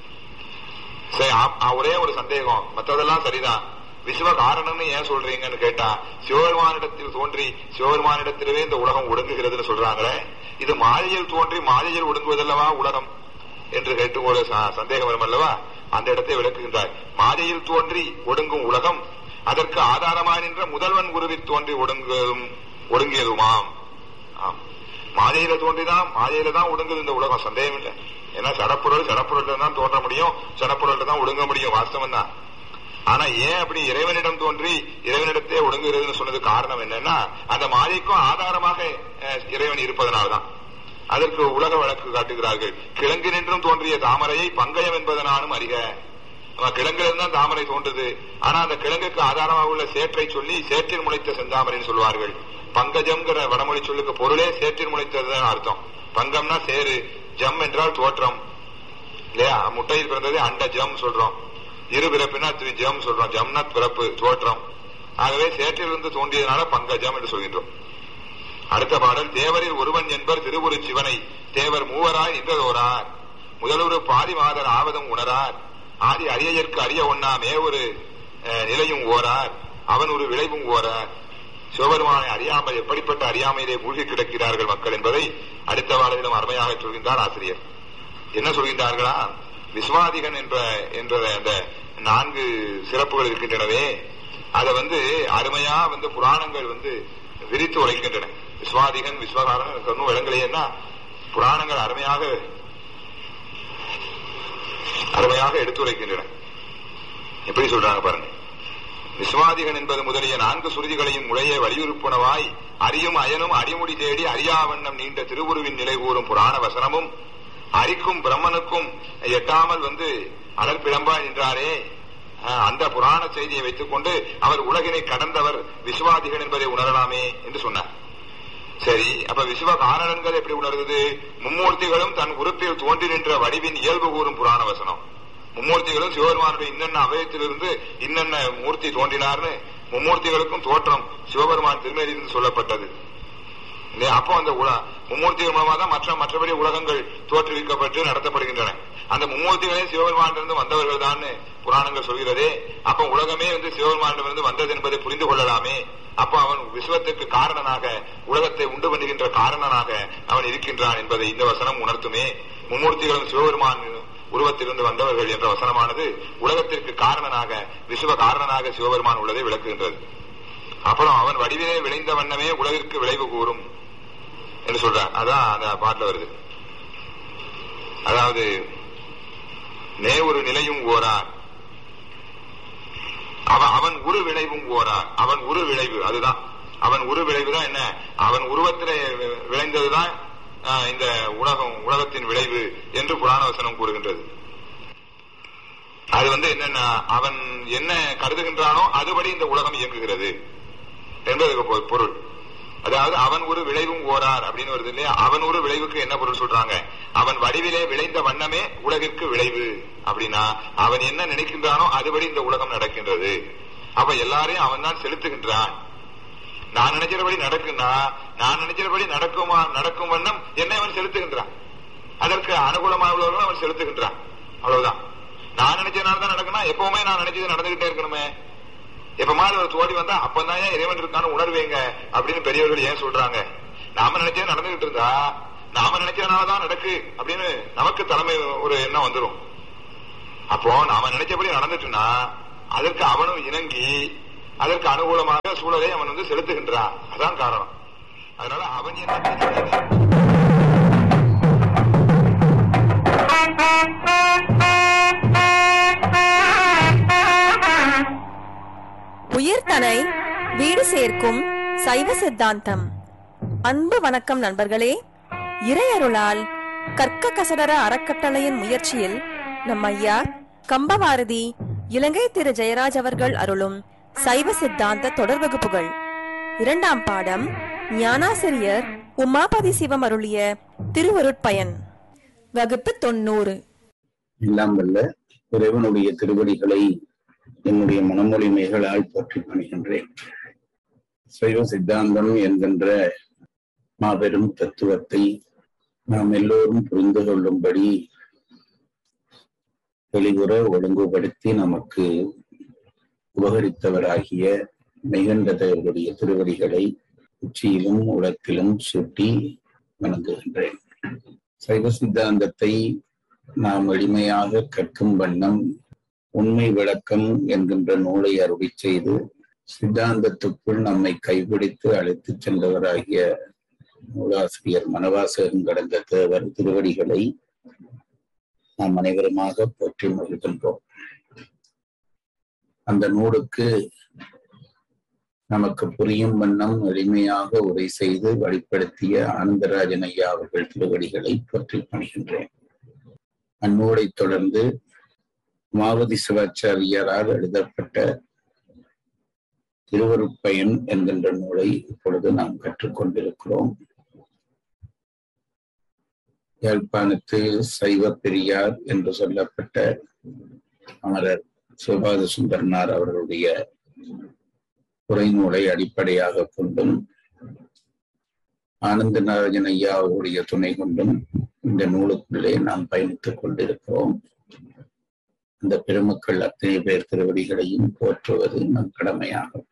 சரி, ஆ- ஆ, ஒரே ஒரு சந்தேகம் மற்றதெல்லாம் சரிதான் விஸ்வ காரணம்னு ஏன் சொல்றீங்கன்னு கேட்டா சிவபெருமானிடத்தில் தோன்றி சிவபெருமானிடத்திலே இந்த உலகம் ஒடுங்குகிறதுன்னு சொல்றாங்களே இது மாயையில் தோன்றி மாயையில் ஒடுங்குவதல்லவா உலகம் என்று கேட்டு ஒரு ச- சந்தேகம் வரும் அல்லவா அந்த இடத்தை விளக்குகின்றார் மாயையில் தோன்றி ஒடுங்கும் உலகம் அதற்கு ஆதாரமாய் நின்ற முதல்வன் குருவில் தோன்றி ஒடுங்கும் ஒடுங்கியதுமாம் ஆம். மாயையில தோன்றிதான் மாயையில தான் ஒடுங்குது இந்த உலகம் சந்தேகம் இல்லை ஏன்னா சடப்பொருள் சடப்பொருள் தான் தோன்ற முடியும் சடப்பொருள் தான் ஒடுங்க முடியும் வாஸ்தவம் தான் ஆனா ஏன் அப்படி இறைவனிடம் தோன்றி இறைவனிடத்தே ஒடுங்குகிறதுன்னு சொன்னது காரணம் என்னன்னா அந்த மாயைக்கும் ஆதாரமாக அஹ், இறைவன் இருப்பதனால்தான் அதற்கு உலக வழக்கு காட்டுகிறார்கள் கிழங்கு நின்றும் தோன்றிய தாமரையை பங்கயம் என்பதனாலும் அறிக அவன் கிழங்கிலிருந்து தான் தாமரை தோன்றுது ஆனா அந்த கிழங்குக்கு ஆதாரமாக உள்ள சேற்றை சொல்லி சேற்றில் முளைத்த செந்தாமரைன்னு சொல்வார்கள் பங்கஜம்ங்கிற வடமொழி சொல்லுக்கு பொருளே சேற்றில் முளைத்ததுதான் அர்த்தம் பங்கம்னா சேரு ஜம் என்றால் தோற்றம் இல்லையா முட்டையில் பிறந்தது அண்ட ஜம் சொல்றோம் இரு பிறப்பினா திரு ஜம் சொல்றோம் ஜம்னா பிறப்பு தோற்றம் ஆகவே சேற்றிலிருந்து தோன்றியதனால பங்கஜம் என்று சொல்கின்றோம் அடுத்த பாடல் தேவரில் ஒருவன் என்பர் திருவுரு சிவனை தேவர் மூவராய் நின்றதோரார் முதலொரு பாதி மாதர் ஆவதும் உணரார் ஆதி அரியதற்கு அறிய ஒண்ணாமே ஒரு அஹ், நிலையும் ஓரார் அவன் ஒரு விளைவும் ஓரார் சிவபெருமானை அறியாமல் எப்படிப்பட்ட அறியாமையிலே மூழ்கி கிடக்கிறார்கள் மக்கள் என்பதை அடுத்த பாடலிலும் அருமையாக சொல்கின்றார் ஆசிரியர் என்ன சொல்கின்றார்களா விஸ்வாதிகன் என்ற என்ற அந்த நான்கு சிறப்புகள் இருக்கின்றனவே அதை வந்து அருமையா வந்து புராணங்கள் வந்து விரித்து உரைக்கின்றன விஸ்வாதிகன் விஸ்வகாரன் எனக்கு ஒன்றும் விளங்கலையேன்னா புராணங்கள் அருமையாக அருமையாக எடுத்துரைக்கின்றன எப்படி சொல்றாங்க பாருங்க விஸ்வாதிகன் என்பது முதலிய நான்கு சுருதிகளையும் முறையே வலியுறுப்புணவாய் அறியும் அயனும் அறிமுடி தேடி அறியாவண்ணம் நீண்ட திருவுருவின் நிலை கூறும் புராண வசனமும் அரிக்கும் பிரம்மனுக்கும் எட்டாமல் வந்து அலர்பிழம்பாய் நின்றாரே அஹ், அந்த புராண செய்தியை வைத்துக் கொண்டு அவர் உலகினை கடந்தவர் விஸ்வாதிகன் என்பதை உணரலாமே என்று சொன்னார் சரி அப்ப விஸ்வ காரணங்கள் எப்படி உணர்ந்தது மும்மூர்த்திகளும் தன் உறுப்பில் தோன்றி நின்ற வடிவின் இயல்பு கூறும் புராண வசனம் மும்மூர்த்திகளும் சிவபெருமானுடைய இன்னென்ன அவயத்திலிருந்து இன்னென்ன மூர்த்தி தோன்றினார்னு மும்மூர்த்திகளுக்கும் தோற்றம் சிவபெருமான் திருமேலிருந்து சொல்லப்பட்டது இல்லையா? அப்போ அந்த உல மும்மூர்த்திகள் மூலமா தான் மற்ற மற்றபடி உலகங்கள் தோற்றுவிக்கப்பட்டு நடத்தப்படுகின்றன அந்த மும்மூர்த்திகளே சிவபெருமானிலிருந்து வந்தவர்கள் தான் புராணங்கள் சொல்கிறதே அப்ப உலகமே வந்து சிவபெருமானிடமிருந்து வந்தது என்பதை புரிந்து கொள்ளலாமே அப்ப அவன் விஸ்வத்துக்கு காரணனாக உலகத்தை உண்டு பண்ணுகின்ற காரணனாக அவன் இருக்கின்றான் என்பதை இந்த வசனம் உணர்த்துமே மும்மூர்த்திகளும் சிவபெருமான் உருவத்திலிருந்து வந்தவர்கள் என்ற வசனமானது உலகத்திற்கு காரணனாக விஸ்வ காரணனாக சிவபெருமான் உள்ளதை விளக்குகின்றது அப்புறம் அவன் வடிவிலே விளைந்த வண்ணமே உலகிற்கு விளைவு கூறும் என்று சொல்றான் அதான் அந்த பாட்டுல வருது அதாவது நே ஒரு நிலையும் ஓரார் அவன் அவன் உரு விளைவும் ஓரார் அவன் உரு விளைவு அதுதான் அவன் உரு விளைவு தான் என்ன அவன் உருவத்திலே விளைந்ததுதான் ஆஹ், இந்த உலகம் உலகத்தின் விளைவு என்று புராண வசனம் கூறுகின்றது அது வந்து என்னன்னா அவன் என்ன கருதுகின்றானோ அதுபடி இந்த உலகம் இயங்குகிறது என்பதற்கு பொ- பொருள் அதாவது அவன் ஒரு விளைவும் ஓரார் அப்படின்னு வருது இல்லையா அவன் ஒரு விளைவுக்கு என்ன பொருள் சொல்றாங்க அவன் வடிவிலே விளைந்த வண்ணமே உலகிற்கு விளைவு அப்படின்னா அவன் என்ன நினைக்கின்றானோ அதுபடி இந்த உலகம் நடக்கின்றது அப்ப எல்லாரையும் அவன் தான் செலுத்துகின்றான் நான் நினைக்கிறபடி நடக்குன்னா நான் நினைக்கிறபடி நடக்குமா நடக்கும் வண்ணம் என்னை அவன் செலுத்துகின்றான் அதற்கு அனுகூலமாக உள்ளவர்கள் அவன் செலுத்துகின்றான் அவ்வளவுதான் நான் நினைச்சதுனால தான் நடக்கணும் எப்பவுமே நான் நினைச்சது நடந்துகிட்டே இருக்கணுமே எப்ப மாதிரி ஒரு தோழி வந்தா அப்பதான் ஏன் இறைவன் இருக்கான்னு உணர்வீங்க அப்படின்னு பெரியவர்கள் ஏன் சொல்றாங்க நாம நினைச்சது நடந்துகிட்டு இருந்தா நாம நினைச்சதுனாலதான் நடக்கு அப்படின்னு நமக்கு தலைமை ஒரு எண்ணம் வந்துரும் அப்போ நாம நினைச்சபடி நடந்துட்டுனா அதற்கு அவனும் இணங்கி அதற்கு அனுகூலமாக சூழலை அவன் வந்து செலுத்துகின்றான் அதான் காரணம் அதனால அவன் என்ன உயிர்தனை வீடு சேர்க்கும் சைவ சித்தாந்தம் அன்பு வணக்கம் நண்பர்களே இறையருளால் கற்க கசடர அறக்கட்டளையின் முயற்சியில் நம் ஐயா கம்பவாரதி இலங்கை திரு ஜெயராஜ் அவர்கள் அருளும் சைவ சித்தாந்த தொடர் வகுப்புகள் இரண்டாம் பாடம் ஞானாசிரியர் உமாபதி சிவம் அருளிய திருவருட்பயன் வகுப்பு தொண்ணூறு எல்லாம் வல்ல இறைவனுடைய திருவடிகளை என்னுடைய மனமொழிமைகளால் போற்றி பணிகின்றேன் சைவ சித்தாந்தம் என்கின்ற மாபெரும் தத்துவத்தை நாம் எல்லோரும் புரிந்து கொள்ளும்படி தெளிவுற ஒழுங்குபடுத்தி நமக்கு உபகரித்தவராகிய மெய்கண்ட தேவருடைய திருவடிகளை உச்சியிலும் உலக்கிலும் சூட்டி வணங்குகின்றேன் சைவ சித்தாந்தத்தை நாம் எளிமையாக கற்கும் வண்ணம் உண்மை விளக்கம் என்கின்ற நூலை அருளி செய்து சித்தாந்தத்துக்குள் நம்மை கைபிடித்து அழைத்துச் சென்றவராகிய நூலாசிரியர் மனவாசகம் கடந்த தேவர் திருவடிகளை நாம் அனைவருமாக போற்றி மகிழ்கின்றோம் அந்த நூலுக்கு நமக்கு புரியும் வண்ணம் எளிமையாக உரை செய்து வழிப்படுத்திய ஆனந்தராஜன் ஐயா அவர்கள் திருவடிகளை போற்றி பணிகின்றேன் அந்நூலை தொடர்ந்து மாவதி சிவாச்சாரியாரால் எழுதப்பட்ட திருவருட்பயன் என்கின்ற நூலை இப்பொழுது நாம் கற்றுக்கொண்டிருக்கிறோம் யாழ்ப்பாணத்து சைவ பெரியார் என்று சொல்லப்பட்ட அமரர் சிவபாத சுந்தரனார் அவர்களுடைய உரைநூலை அடிப்படையாக கொண்டும் ஆனந்த நாராயண ஐயா அவருடைய துணை கொண்டும் இந்த நூலுக்குள்ளே நாம் பயணித்துக் கொண்டிருக்கிறோம் அந்த பெருமக்கள் அத்தனை பேர் திருவடிகளையும் போற்றுவது நம் கடமையாகும்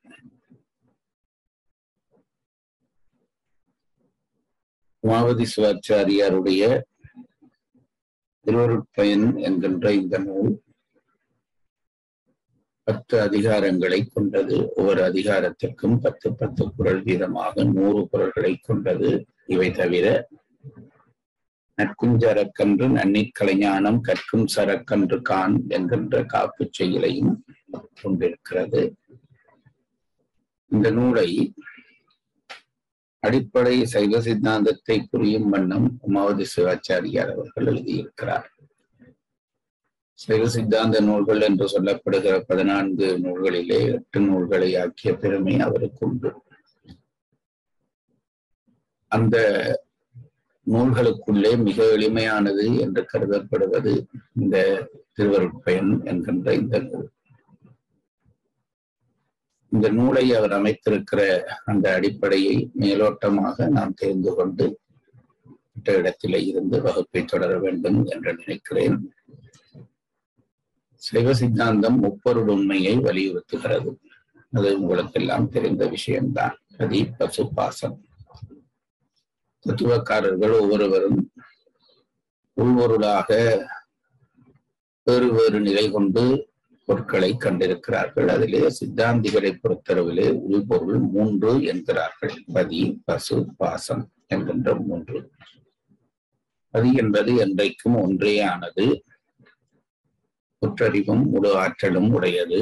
உமாவதி சிவாச்சாரியாருடைய திருவருட்பயன் என்கின்ற இந்த நூல் பத்து அதிகாரங்களை கொண்டது ஒவ்வொரு அதிகாரத்திற்கும் பத்து பத்து குரல் வீதமாக நூறு குரல்களை கொண்டது இவை தவிர நற்கும் சரக்கன்று நன்னிற் கலைஞானம் கற்கும் சரக்கன்று கான் என்கின்ற காப்பு செயலையும் கொண்டிருக்கிறது இந்த நூலை அடிப்படை சைவ சித்தாந்தத்தை புரியும் வண்ணம் உமாவதி சிவாச்சாரியார் அவர்கள் எழுதியிருக்கிறார் சைவ சித்தாந்த நூல்கள் என்று சொல்லப்படுகிற பதினான்கு நூல்களிலே எட்டு நூல்களை ஆக்கிய பெருமை அவருக்கு உண்டு அந்த நூல்களுக்குள்ளே மிக எளிமையானது என்று கருதப்படுவது இந்த திருவருட்பயன் என்கின்ற இந்த நூல் இந்த நூலை அவர் அமைத்திருக்கிற அந்த அடிப்படையை மேலோட்டமாக நாம் தெரிந்து கொண்டு மற்ற இடத்திலே இருந்து வகுப்பை தொடர வேண்டும் என்று நினைக்கிறேன் சைவ சித்தாந்தம் முப்பொருள் உண்மையை வலியுறுத்துகிறது அது உங்களுக்கெல்லாம் தெரிந்த விஷயம்தான் அதி பசு பாசம் தத்துவக்காரர்கள் ஒவ்வொருவரும் உள்பொருளாக வேறு வேறு நிலை கொண்டு பொருட்களை கண்டிருக்கிறார்கள் அதிலே சித்தாந்திகளை பொறுத்தளவிலே உள்பொருள் மூன்று என்கிறார்கள் பதி பசு பாசம் என்கின்ற மூன்று பதி என்பது என்றைக்கும் ஒன்றே ஆனது குற்றறிவும் முழு ஆற்றலும் உடையது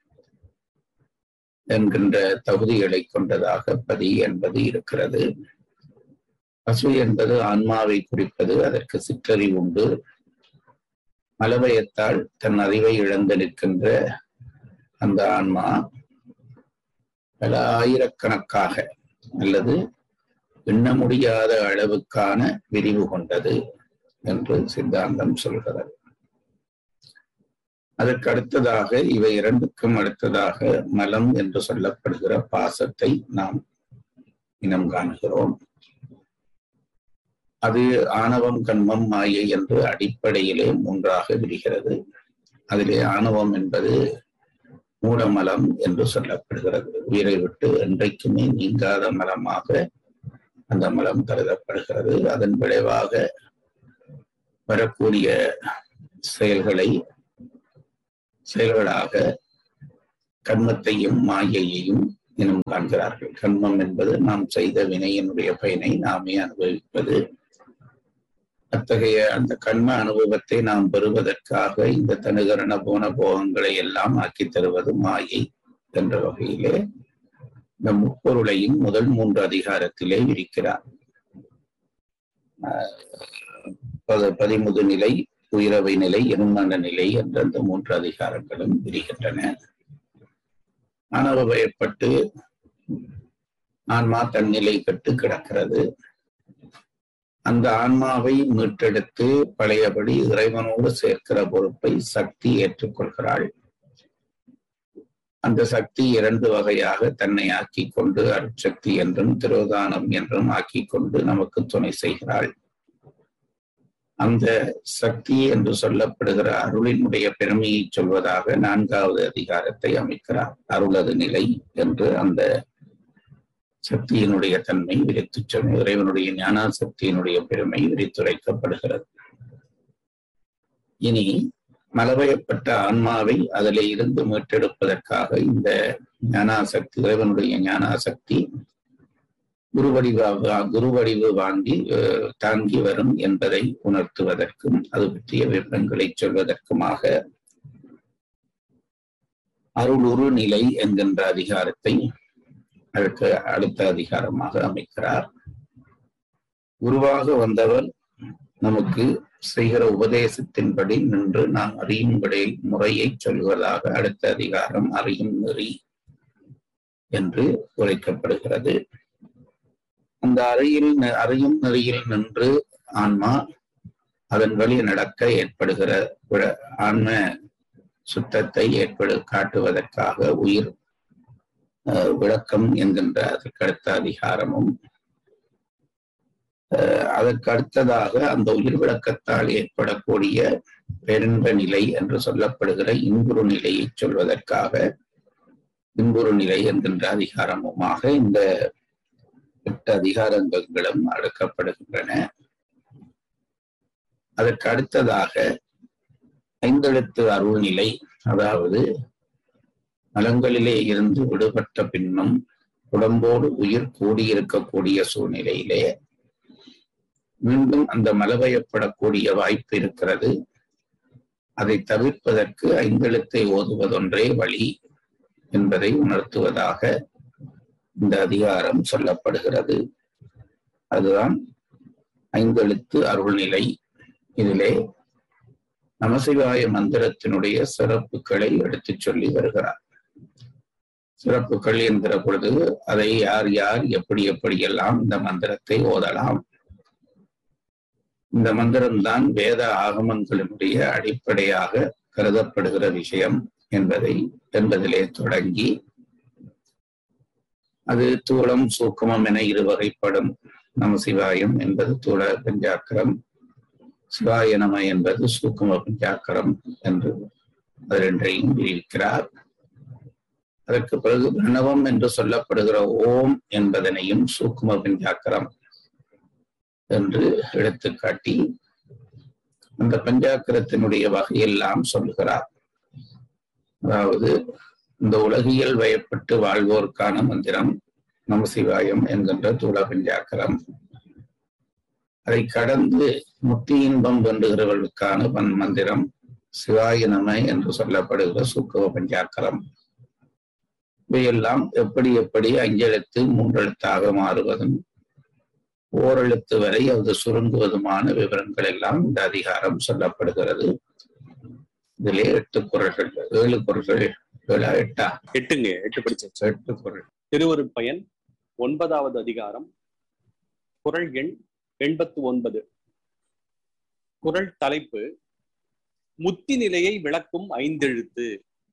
என்கின்ற தகுதிகளை கொண்டதாக பதி என்பது இருக்கிறது பசு என்பது ஆன்மாவை குறிப்பது அதற்கு சிற்றறிவு உண்டு மலவயத்தால் தன் அறிவை இழந்து நிற்கின்ற அந்த ஆன்மா பல ஆயிரக்கணக்காக அல்லது எண்ண முடியாத அளவுக்கான விரிவு கொண்டது என்று சித்தாந்தம் சொல்கிறது அதற்கு அடுத்ததாக இவை இரண்டுக்கும் அடுத்ததாக மலம் என்று சொல்லப்படுகிற பாசத்தை நாம் இனம் காணுகிறோம் அது ஆணவம் கண்மம் மாயை என்று அடிப்படையிலே மூன்றாக விடுகிறது அதிலே ஆணவம் என்பது மூடமலம் என்று சொல்லப்படுகிறது உயிரை விட்டு என்றைக்குமே நீங்காத மலமாக அந்த மலம் கருதப்படுகிறது அதன் விளைவாக வரக்கூடிய செயல்களை செயல்களாக கண்மத்தையும் மாயையையும் இனம் காண்கிறார்கள் கண்மம் என்பது நாம் செய்த வினையினுடைய பயனை நாமே அனுபவிப்பது அத்தகைய அந்த கண்ம அனுபவத்தை நாம் பெறுவதற்காக இந்த தனுகரண போன போகங்களை எல்லாம் ஆக்கி தருவது மாயை என்ற வகையிலே இந்த முப்பொருளையும் முதல் மூன்று அதிகாரத்திலே இருக்கிறார் பத- பதிமுது நிலை உயிரவை நிலை எனுமான நிலை என்ற அந்த மூன்று அதிகாரங்களும் விரிகின்றன அனுபவப்பட்டு ஆன்மா தன் நிலை கட்டு கிடக்கிறது அந்த ஆன்மாவை மீட்டெடுத்து பழையபடி இறைவனோடு சேர்க்கிற பொறுப்பை சக்தி ஏற்றுக்கொள்கிறாள் அந்த சக்தி இரண்டு வகையாக தன்னை ஆக்கிக் கொண்டு அருட்சக்தி என்றும் திரோதானம் என்றும் ஆக்கிக் கொண்டு நமக்கு துணை செய்கிறாள் அந்த சக்தி என்று சொல்லப்படுகிற அருளினுடைய பெருமையை சொல்வதாக நான்காவது அதிகாரத்தை அமைக்கிறார் அருளது நிலை என்று அந்த சக்தியினுடைய தன்மை விரித்து சொன்ன இறைவனுடைய ஞான சக்தியினுடைய பெருமை விரித்துரைக்கப்படுகிறது இனி மலவயப்பட்ட ஆன்மாவை அதிலே இருந்து மீட்டெடுப்பதற்காக இந்த ஞானாசக்தி இறைவனுடைய ஞானாசக்தி குருவடிவ குருவடிவு வாங்கி அஹ், தாங்கி வரும் என்பதை உணர்த்துவதற்கும் அது பற்றிய விவரங்களை சொல்வதற்குமாக அருளுரு நிலை என்கின்ற அதிகாரத்தை அதற்கு அடுத்த அதிகாரமாக அமைக்கிறார் குருவாக வந்தவர் நமக்கு செய்கிற உபதேசத்தின்படி நின்று நாம் அறியும்படி முறையை சொல்வதாக அடுத்த அதிகாரம் அறியும் நெறி என்று உரைக்கப்படுகிறது அந்த அறையில் ந- அறியும் நெறியில் நின்று ஆன்மா அதன் வழி நடக்க ஏற்படுகிற விட- ஆன்ம சுத்தத்தை ஏற்படு காட்டுவதற்காக உயிர் அஹ், விளக்கம் என்கின்ற அதற்கு அடுத்த அதிகாரமும் அஹ், அதற்கு அடுத்ததாக அந்த உயிர் விளக்கத்தால் ஏற்படக்கூடிய பெருன்ப நிலை என்று சொல்லப்படுகிற இன்புறு நிலையை சொல்வதற்காக இன்புறு நிலை என்கின்ற அதிகாரமுமாக இந்த எட்டு அதிகாரங்களும் அடுக்கப்படுகின்றன அதற்கு அடுத்ததாக ஐந்தெழுத்து அருள்நிலை அதாவது மலங்களிலே இருந்து விடுபட்ட பின்னும் உடம்போடு உயிர் கூடியிருக்கக்கூடிய சூழ்நிலையிலே மீண்டும் அந்த மலவயப்படக்கூடிய வாய்ப்பு இருக்கிறது அதை தவிர்ப்பதற்கு ஐந்தெழுத்தை ஓதுவதொன்றே வழி என்பதை உணர்த்துவதாக இந்த அதிகாரம் சொல்லப்படுகிறது அதுதான் ஐந்தெழுத்து அருள்நிலை இதிலே நமசிவாய மந்திரத்தினுடைய சிறப்புகளை எடுத்துச் சொல்லி வருகிறார் சிறப்புகள் என்கிற பொழுது அதை யார் யார் எப்படி எப்படியெல்லாம் இந்த மந்திரத்தை ஓதலாம் இந்த மந்திரம்தான் வேத ஆகமங்களினுடைய அடிப்படையாக கருதப்படுகிற விஷயம் என்பதை என்பதிலே தொடங்கி அது தூளம் சூக்குமம் என இரு வகைப்படும் நம சிவாயம் என்பது தூள பஞ்சாக்கரம் சிவாய நம என்பது சூக்கும பஞ்சாக்கரம் என்று அது ரெண்டையும் விரிவிக்கிறார் அதற்கு பிறகு பிரணவம் என்று சொல்லப்படுகிற ஓம் என்பதனையும் சூக்கும பஞ்சாக்கரம் என்று எடுத்துக்காட்டி அந்த பஞ்சாக்கரத்தினுடைய வகையெல்லாம் சொல்லுகிறார் அதாவது இந்த உலகியல் வயப்பட்டு வாழ்வோருக்கான மந்திரம் நமசிவாயம் என்கின்ற தூள பஞ்சாக்கரம் அதை கடந்து முக்தி இன்பம் வென்றுகிறவர்களுக்கான பன் மந்திரம் சிவாய நம என்று சொல்லப்படுகிற சூக்கவ பஞ்சாக்கரம் இவையெல்லாம் எப்படி எப்படி அஞ்செழுத்து மூன்றெழுத்தாக மாறுவதும் ஓரெழுத்து வரை அது சுருங்குவதுமான விவரங்கள் எல்லாம் இந்த அதிகாரம் சொல்லப்படுகிறது இதிலே எட்டு குரல்கள் ஏழு குரல்கள் ஏழா எட்டா எட்டுங்க எட்டு படிச்சாச்சு எட்டு குரல் திருவருட்பயன் ஒன்பதாவது அதிகாரம் குறள் எண் எண்பத்து ஒன்பது குறள் தலைப்பு முத்தி நிலையை விளக்கும் ஐந்தெழுத்து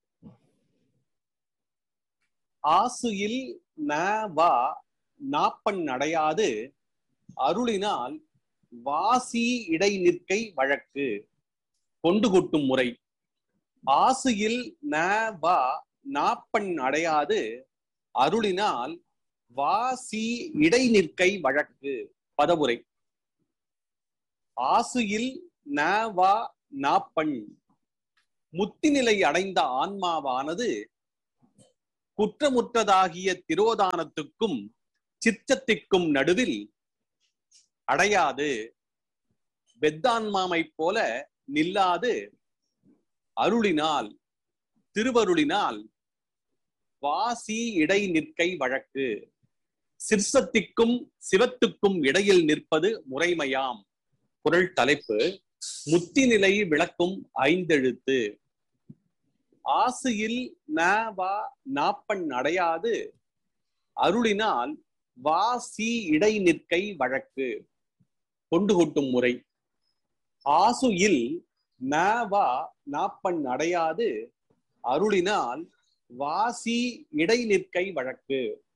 ஆசுயில் ந வா நாப்பண் அடையாது அருளினால் வாசி இடை நிற்கை வழக்கு கொண்டு கொட்டும் முறை ஆசுயில் ந வா நாப்பண் அடையாது அருளினால் வாசி இடை நிற்கை வழக்கு பதவுரை ஆசுயில் ந வா நாப்பண் முத்திநிலை அடைந்த ஆன்மாவானது குற்றமுற்றதாகிய திரோதானத்துக்கும் சித்தத்திற்கும் நடுவில் அடையாது பெத்தான்மாமைப் போல நில்லாது அருளினால் திருவருளினால் வாசி இடை நிற்கை வழக்கு சிற்சத்திற்கும் சிவத்துக்கும் இடையில் நிற்பது முறைமையாம் குரல் தலைப்பு முத்திநிலை விளக்கும் ஐந்தெழுத்து ஆசையில் ந வா நாப்பண் அடையாது அருளினால் வா சி இடை நிற்கை வழக்கு கொண்டு கொட்டும் முறை ஆசுயில் ந வா நாப்பண் அடையாது அருளினால் வாசி இடை நிற்கை வழக்கு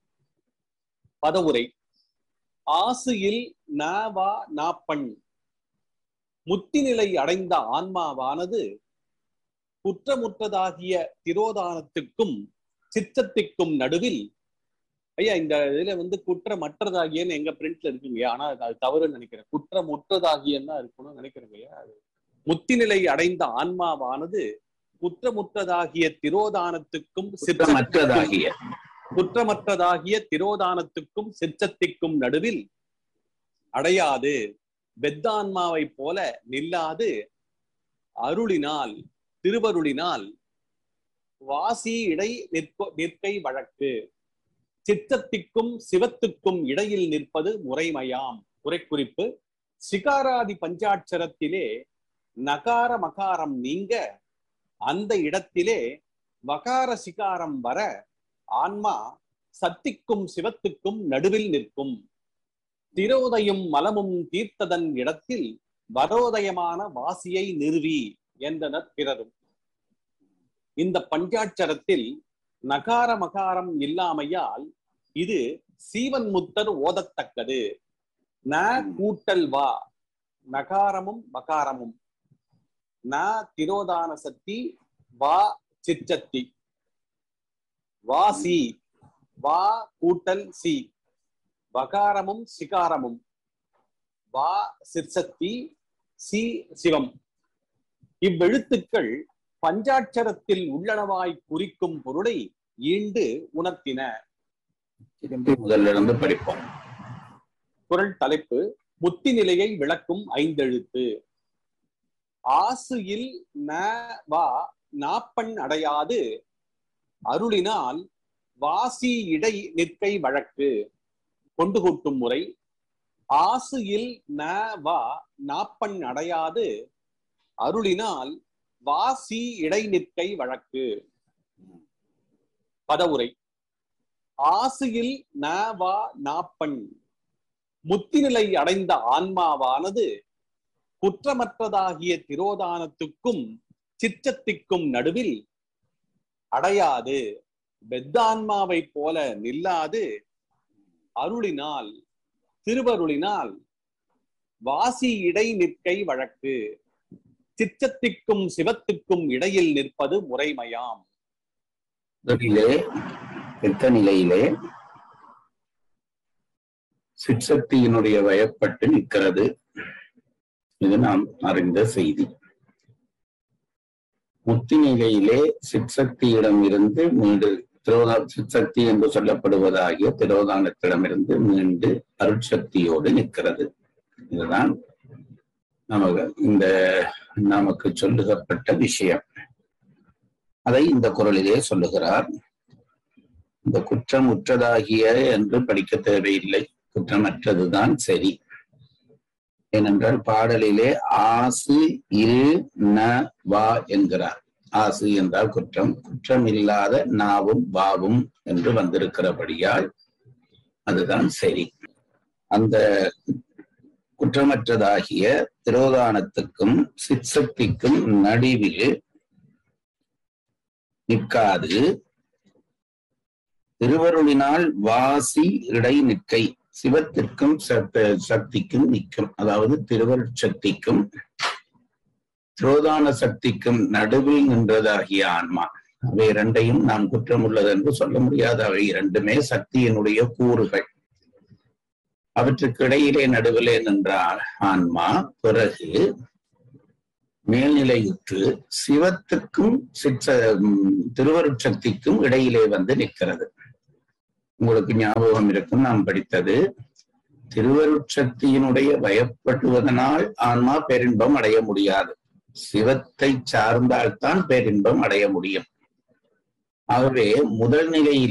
பதவுரை ஆசையில் ந வா நாப்பண் முத்திநிலை அடைந்த ஆன்மாவானது குற்றமுற்றதாகிய திரோதானத்துக்கும் சித்தத்திற்கும் நடுவில் ஐயா இந்த இதுல வந்து குற்றமற்றதாகியன்னு எங்க பிரிண்ட்ல இருக்குங்க ஆனா அது அது தவறுன்னு நினைக்கிறேன் குற்றமுற்றதாகியன்னு தான் இருக்கணும்னு நினைக்கிறேங்க ஐயா அது முத்திநிலை அடைந்த ஆன்மாவானது குற்றமுற்றதாகிய திரோதானத்துக்கும் சித்தத்திற்கும் குற்றமற்றதாகிய குற்றமற்றதாகிய திரோதானத்துக்கும் சிற்றத்திற்கும் நடுவில் அடையாது பெத்தான்மாவைப் போல நில்லாது அருளினால் திருவருளினால் வாசி இடை நிற்க நிற்கை வழக்கு சித்தத்திற்கும் சிவத்துக்கும் இடையில் நிற்பது முறைமையாம் குறைக்குறிப்பு சிகாராதி பஞ்சாட்சரத்திலே நகார மகாரம் நீங்க அந்த இடத்திலே வகார சிகாரம் வர ஆன்மா சத்திக்கும் சிவத்துக்கும் நடுவில் நிற்கும் திரோதயம் மலமும் தீர்த்ததன் இடத்தில் வரோதயமான வாசியை நிறுவி என்றனர் பிறரும் இந்த பஞ்சாட்சரத்தில் நகார மகாரம் இல்லாமையால் இது சீவன் முத்தர் ஓதத்தக்கது ந கூட்டல் வா நகாரமும் மகாரமும் ந திரோதான சக்தி வா சிற்றத்தி வாசி வா கூட்டல் சி வகாரமும் சிகாரமும் வா சிற்சக்தி சி சிவம் இவ்வெழுத்துக்கள் பஞ்சாட்சரத்தில் உள்ளனவாய் குறிக்கும் பொருளை ஈண்டு உணர்த்தின திரும்பி முதல்ல இருந்து படிப்போம் குரல் தலைப்பு முத்தி நிலையை விளக்கும் ஐந்தெழுத்து ஆசுயில் ந வா நாப்பண் அடையாது அருளினால் வாசி இடை நிற்கை வழக்கு கொண்டு கூட்டும் முறை ஆசுயில் ந வா நாப்பண் அடையாது அருளினால் வாசி இடை நிற்கை வழக்கு பதவுரை ஆசையில் ந வா நாப்பண் முத்திநிலை அடைந்த ஆன்மாவானது குற்றமற்றதாகிய திரோதானத்துக்கும் சிற்றத்திற்கும் நடுவில் அடையாது பெத்தான்மாவைப் போல நில்லாது அருளினால் திருவருளினால் வாசி இடை நிற்கை வழக்கு சிற்றத்திற்கும் சிவத்துக்கும் இடையில் நிற்பது முறைமையாம் முதலிலே பெத்த நிலையிலே சிற்சக்தியினுடைய வயப்பட்டு நிற்கிறது இது நாம் அறிந்த செய்தி முத்தி நிலையிலே சிற்சக்தியிடம் இருந்து மீண்டு திரோதா சிற்சக்தி என்று சொல்லப்படுவதாகிய திரோதானத்திடமிருந்து மீண்டு அருட்சக்தியோடு நிற்கிறது இதுதான் நமக்கு இந்த நமக்கு சொல்லுகப்பட்ட விஷயம் அதை இந்த குரலிலே சொல்லுகிறார் இந்த குற்றம் உற்றதாகிய என்று படிக்க தேவையில்லை குற்றமற்றதுதான் சரி ஏனென்றால் பாடலிலே ஆசு இரு ந வா என்கிறார் ஆசு என்றால் குற்றம் குற்றம் இல்லாத நாவும் வாவும் என்று வந்திருக்கிறபடியால் அதுதான் சரி அந்த குற்றமற்றதாகிய திரோதானத்துக்கும் சிற்சக்திக்கும் நடுவில் நிற்காது திருவருளினால் வாசி இடை நிற்கை சிவத்திற்கும் சத்த- சக்திக்கும் நிற்கும் அதாவது திருவருட் சக்திக்கும் திரோதான சக்திக்கும் நடுவில் நின்றதாகிய ஆன்மா அவை இரண்டையும் நாம் குற்றம் உள்ளது என்று சொல்ல முடியாது அவை இரண்டுமே சக்தியினுடைய கூறுகள் அவற்றுக்கு இடையிலே நடுவிலே நின்ற ஆன்மா பிறகு மேல்நிலையுற்று சிவத்துக்கும் சிற்ற ம், திருவருட்சக்திக்கும் இடையிலே வந்து நிற்கிறது உங்களுக்கு ஞாபகம் இருக்கும் நாம் படித்தது திருவருட்சக்தியினுடைய பயப்படுவதனால் ஆன்மா பேரின்பம் அடைய முடியாது சிவத்தை சார்ந்தால்தான் பேரின்பம் அடைய முடியும் ஆகவே முதல் நிலையில்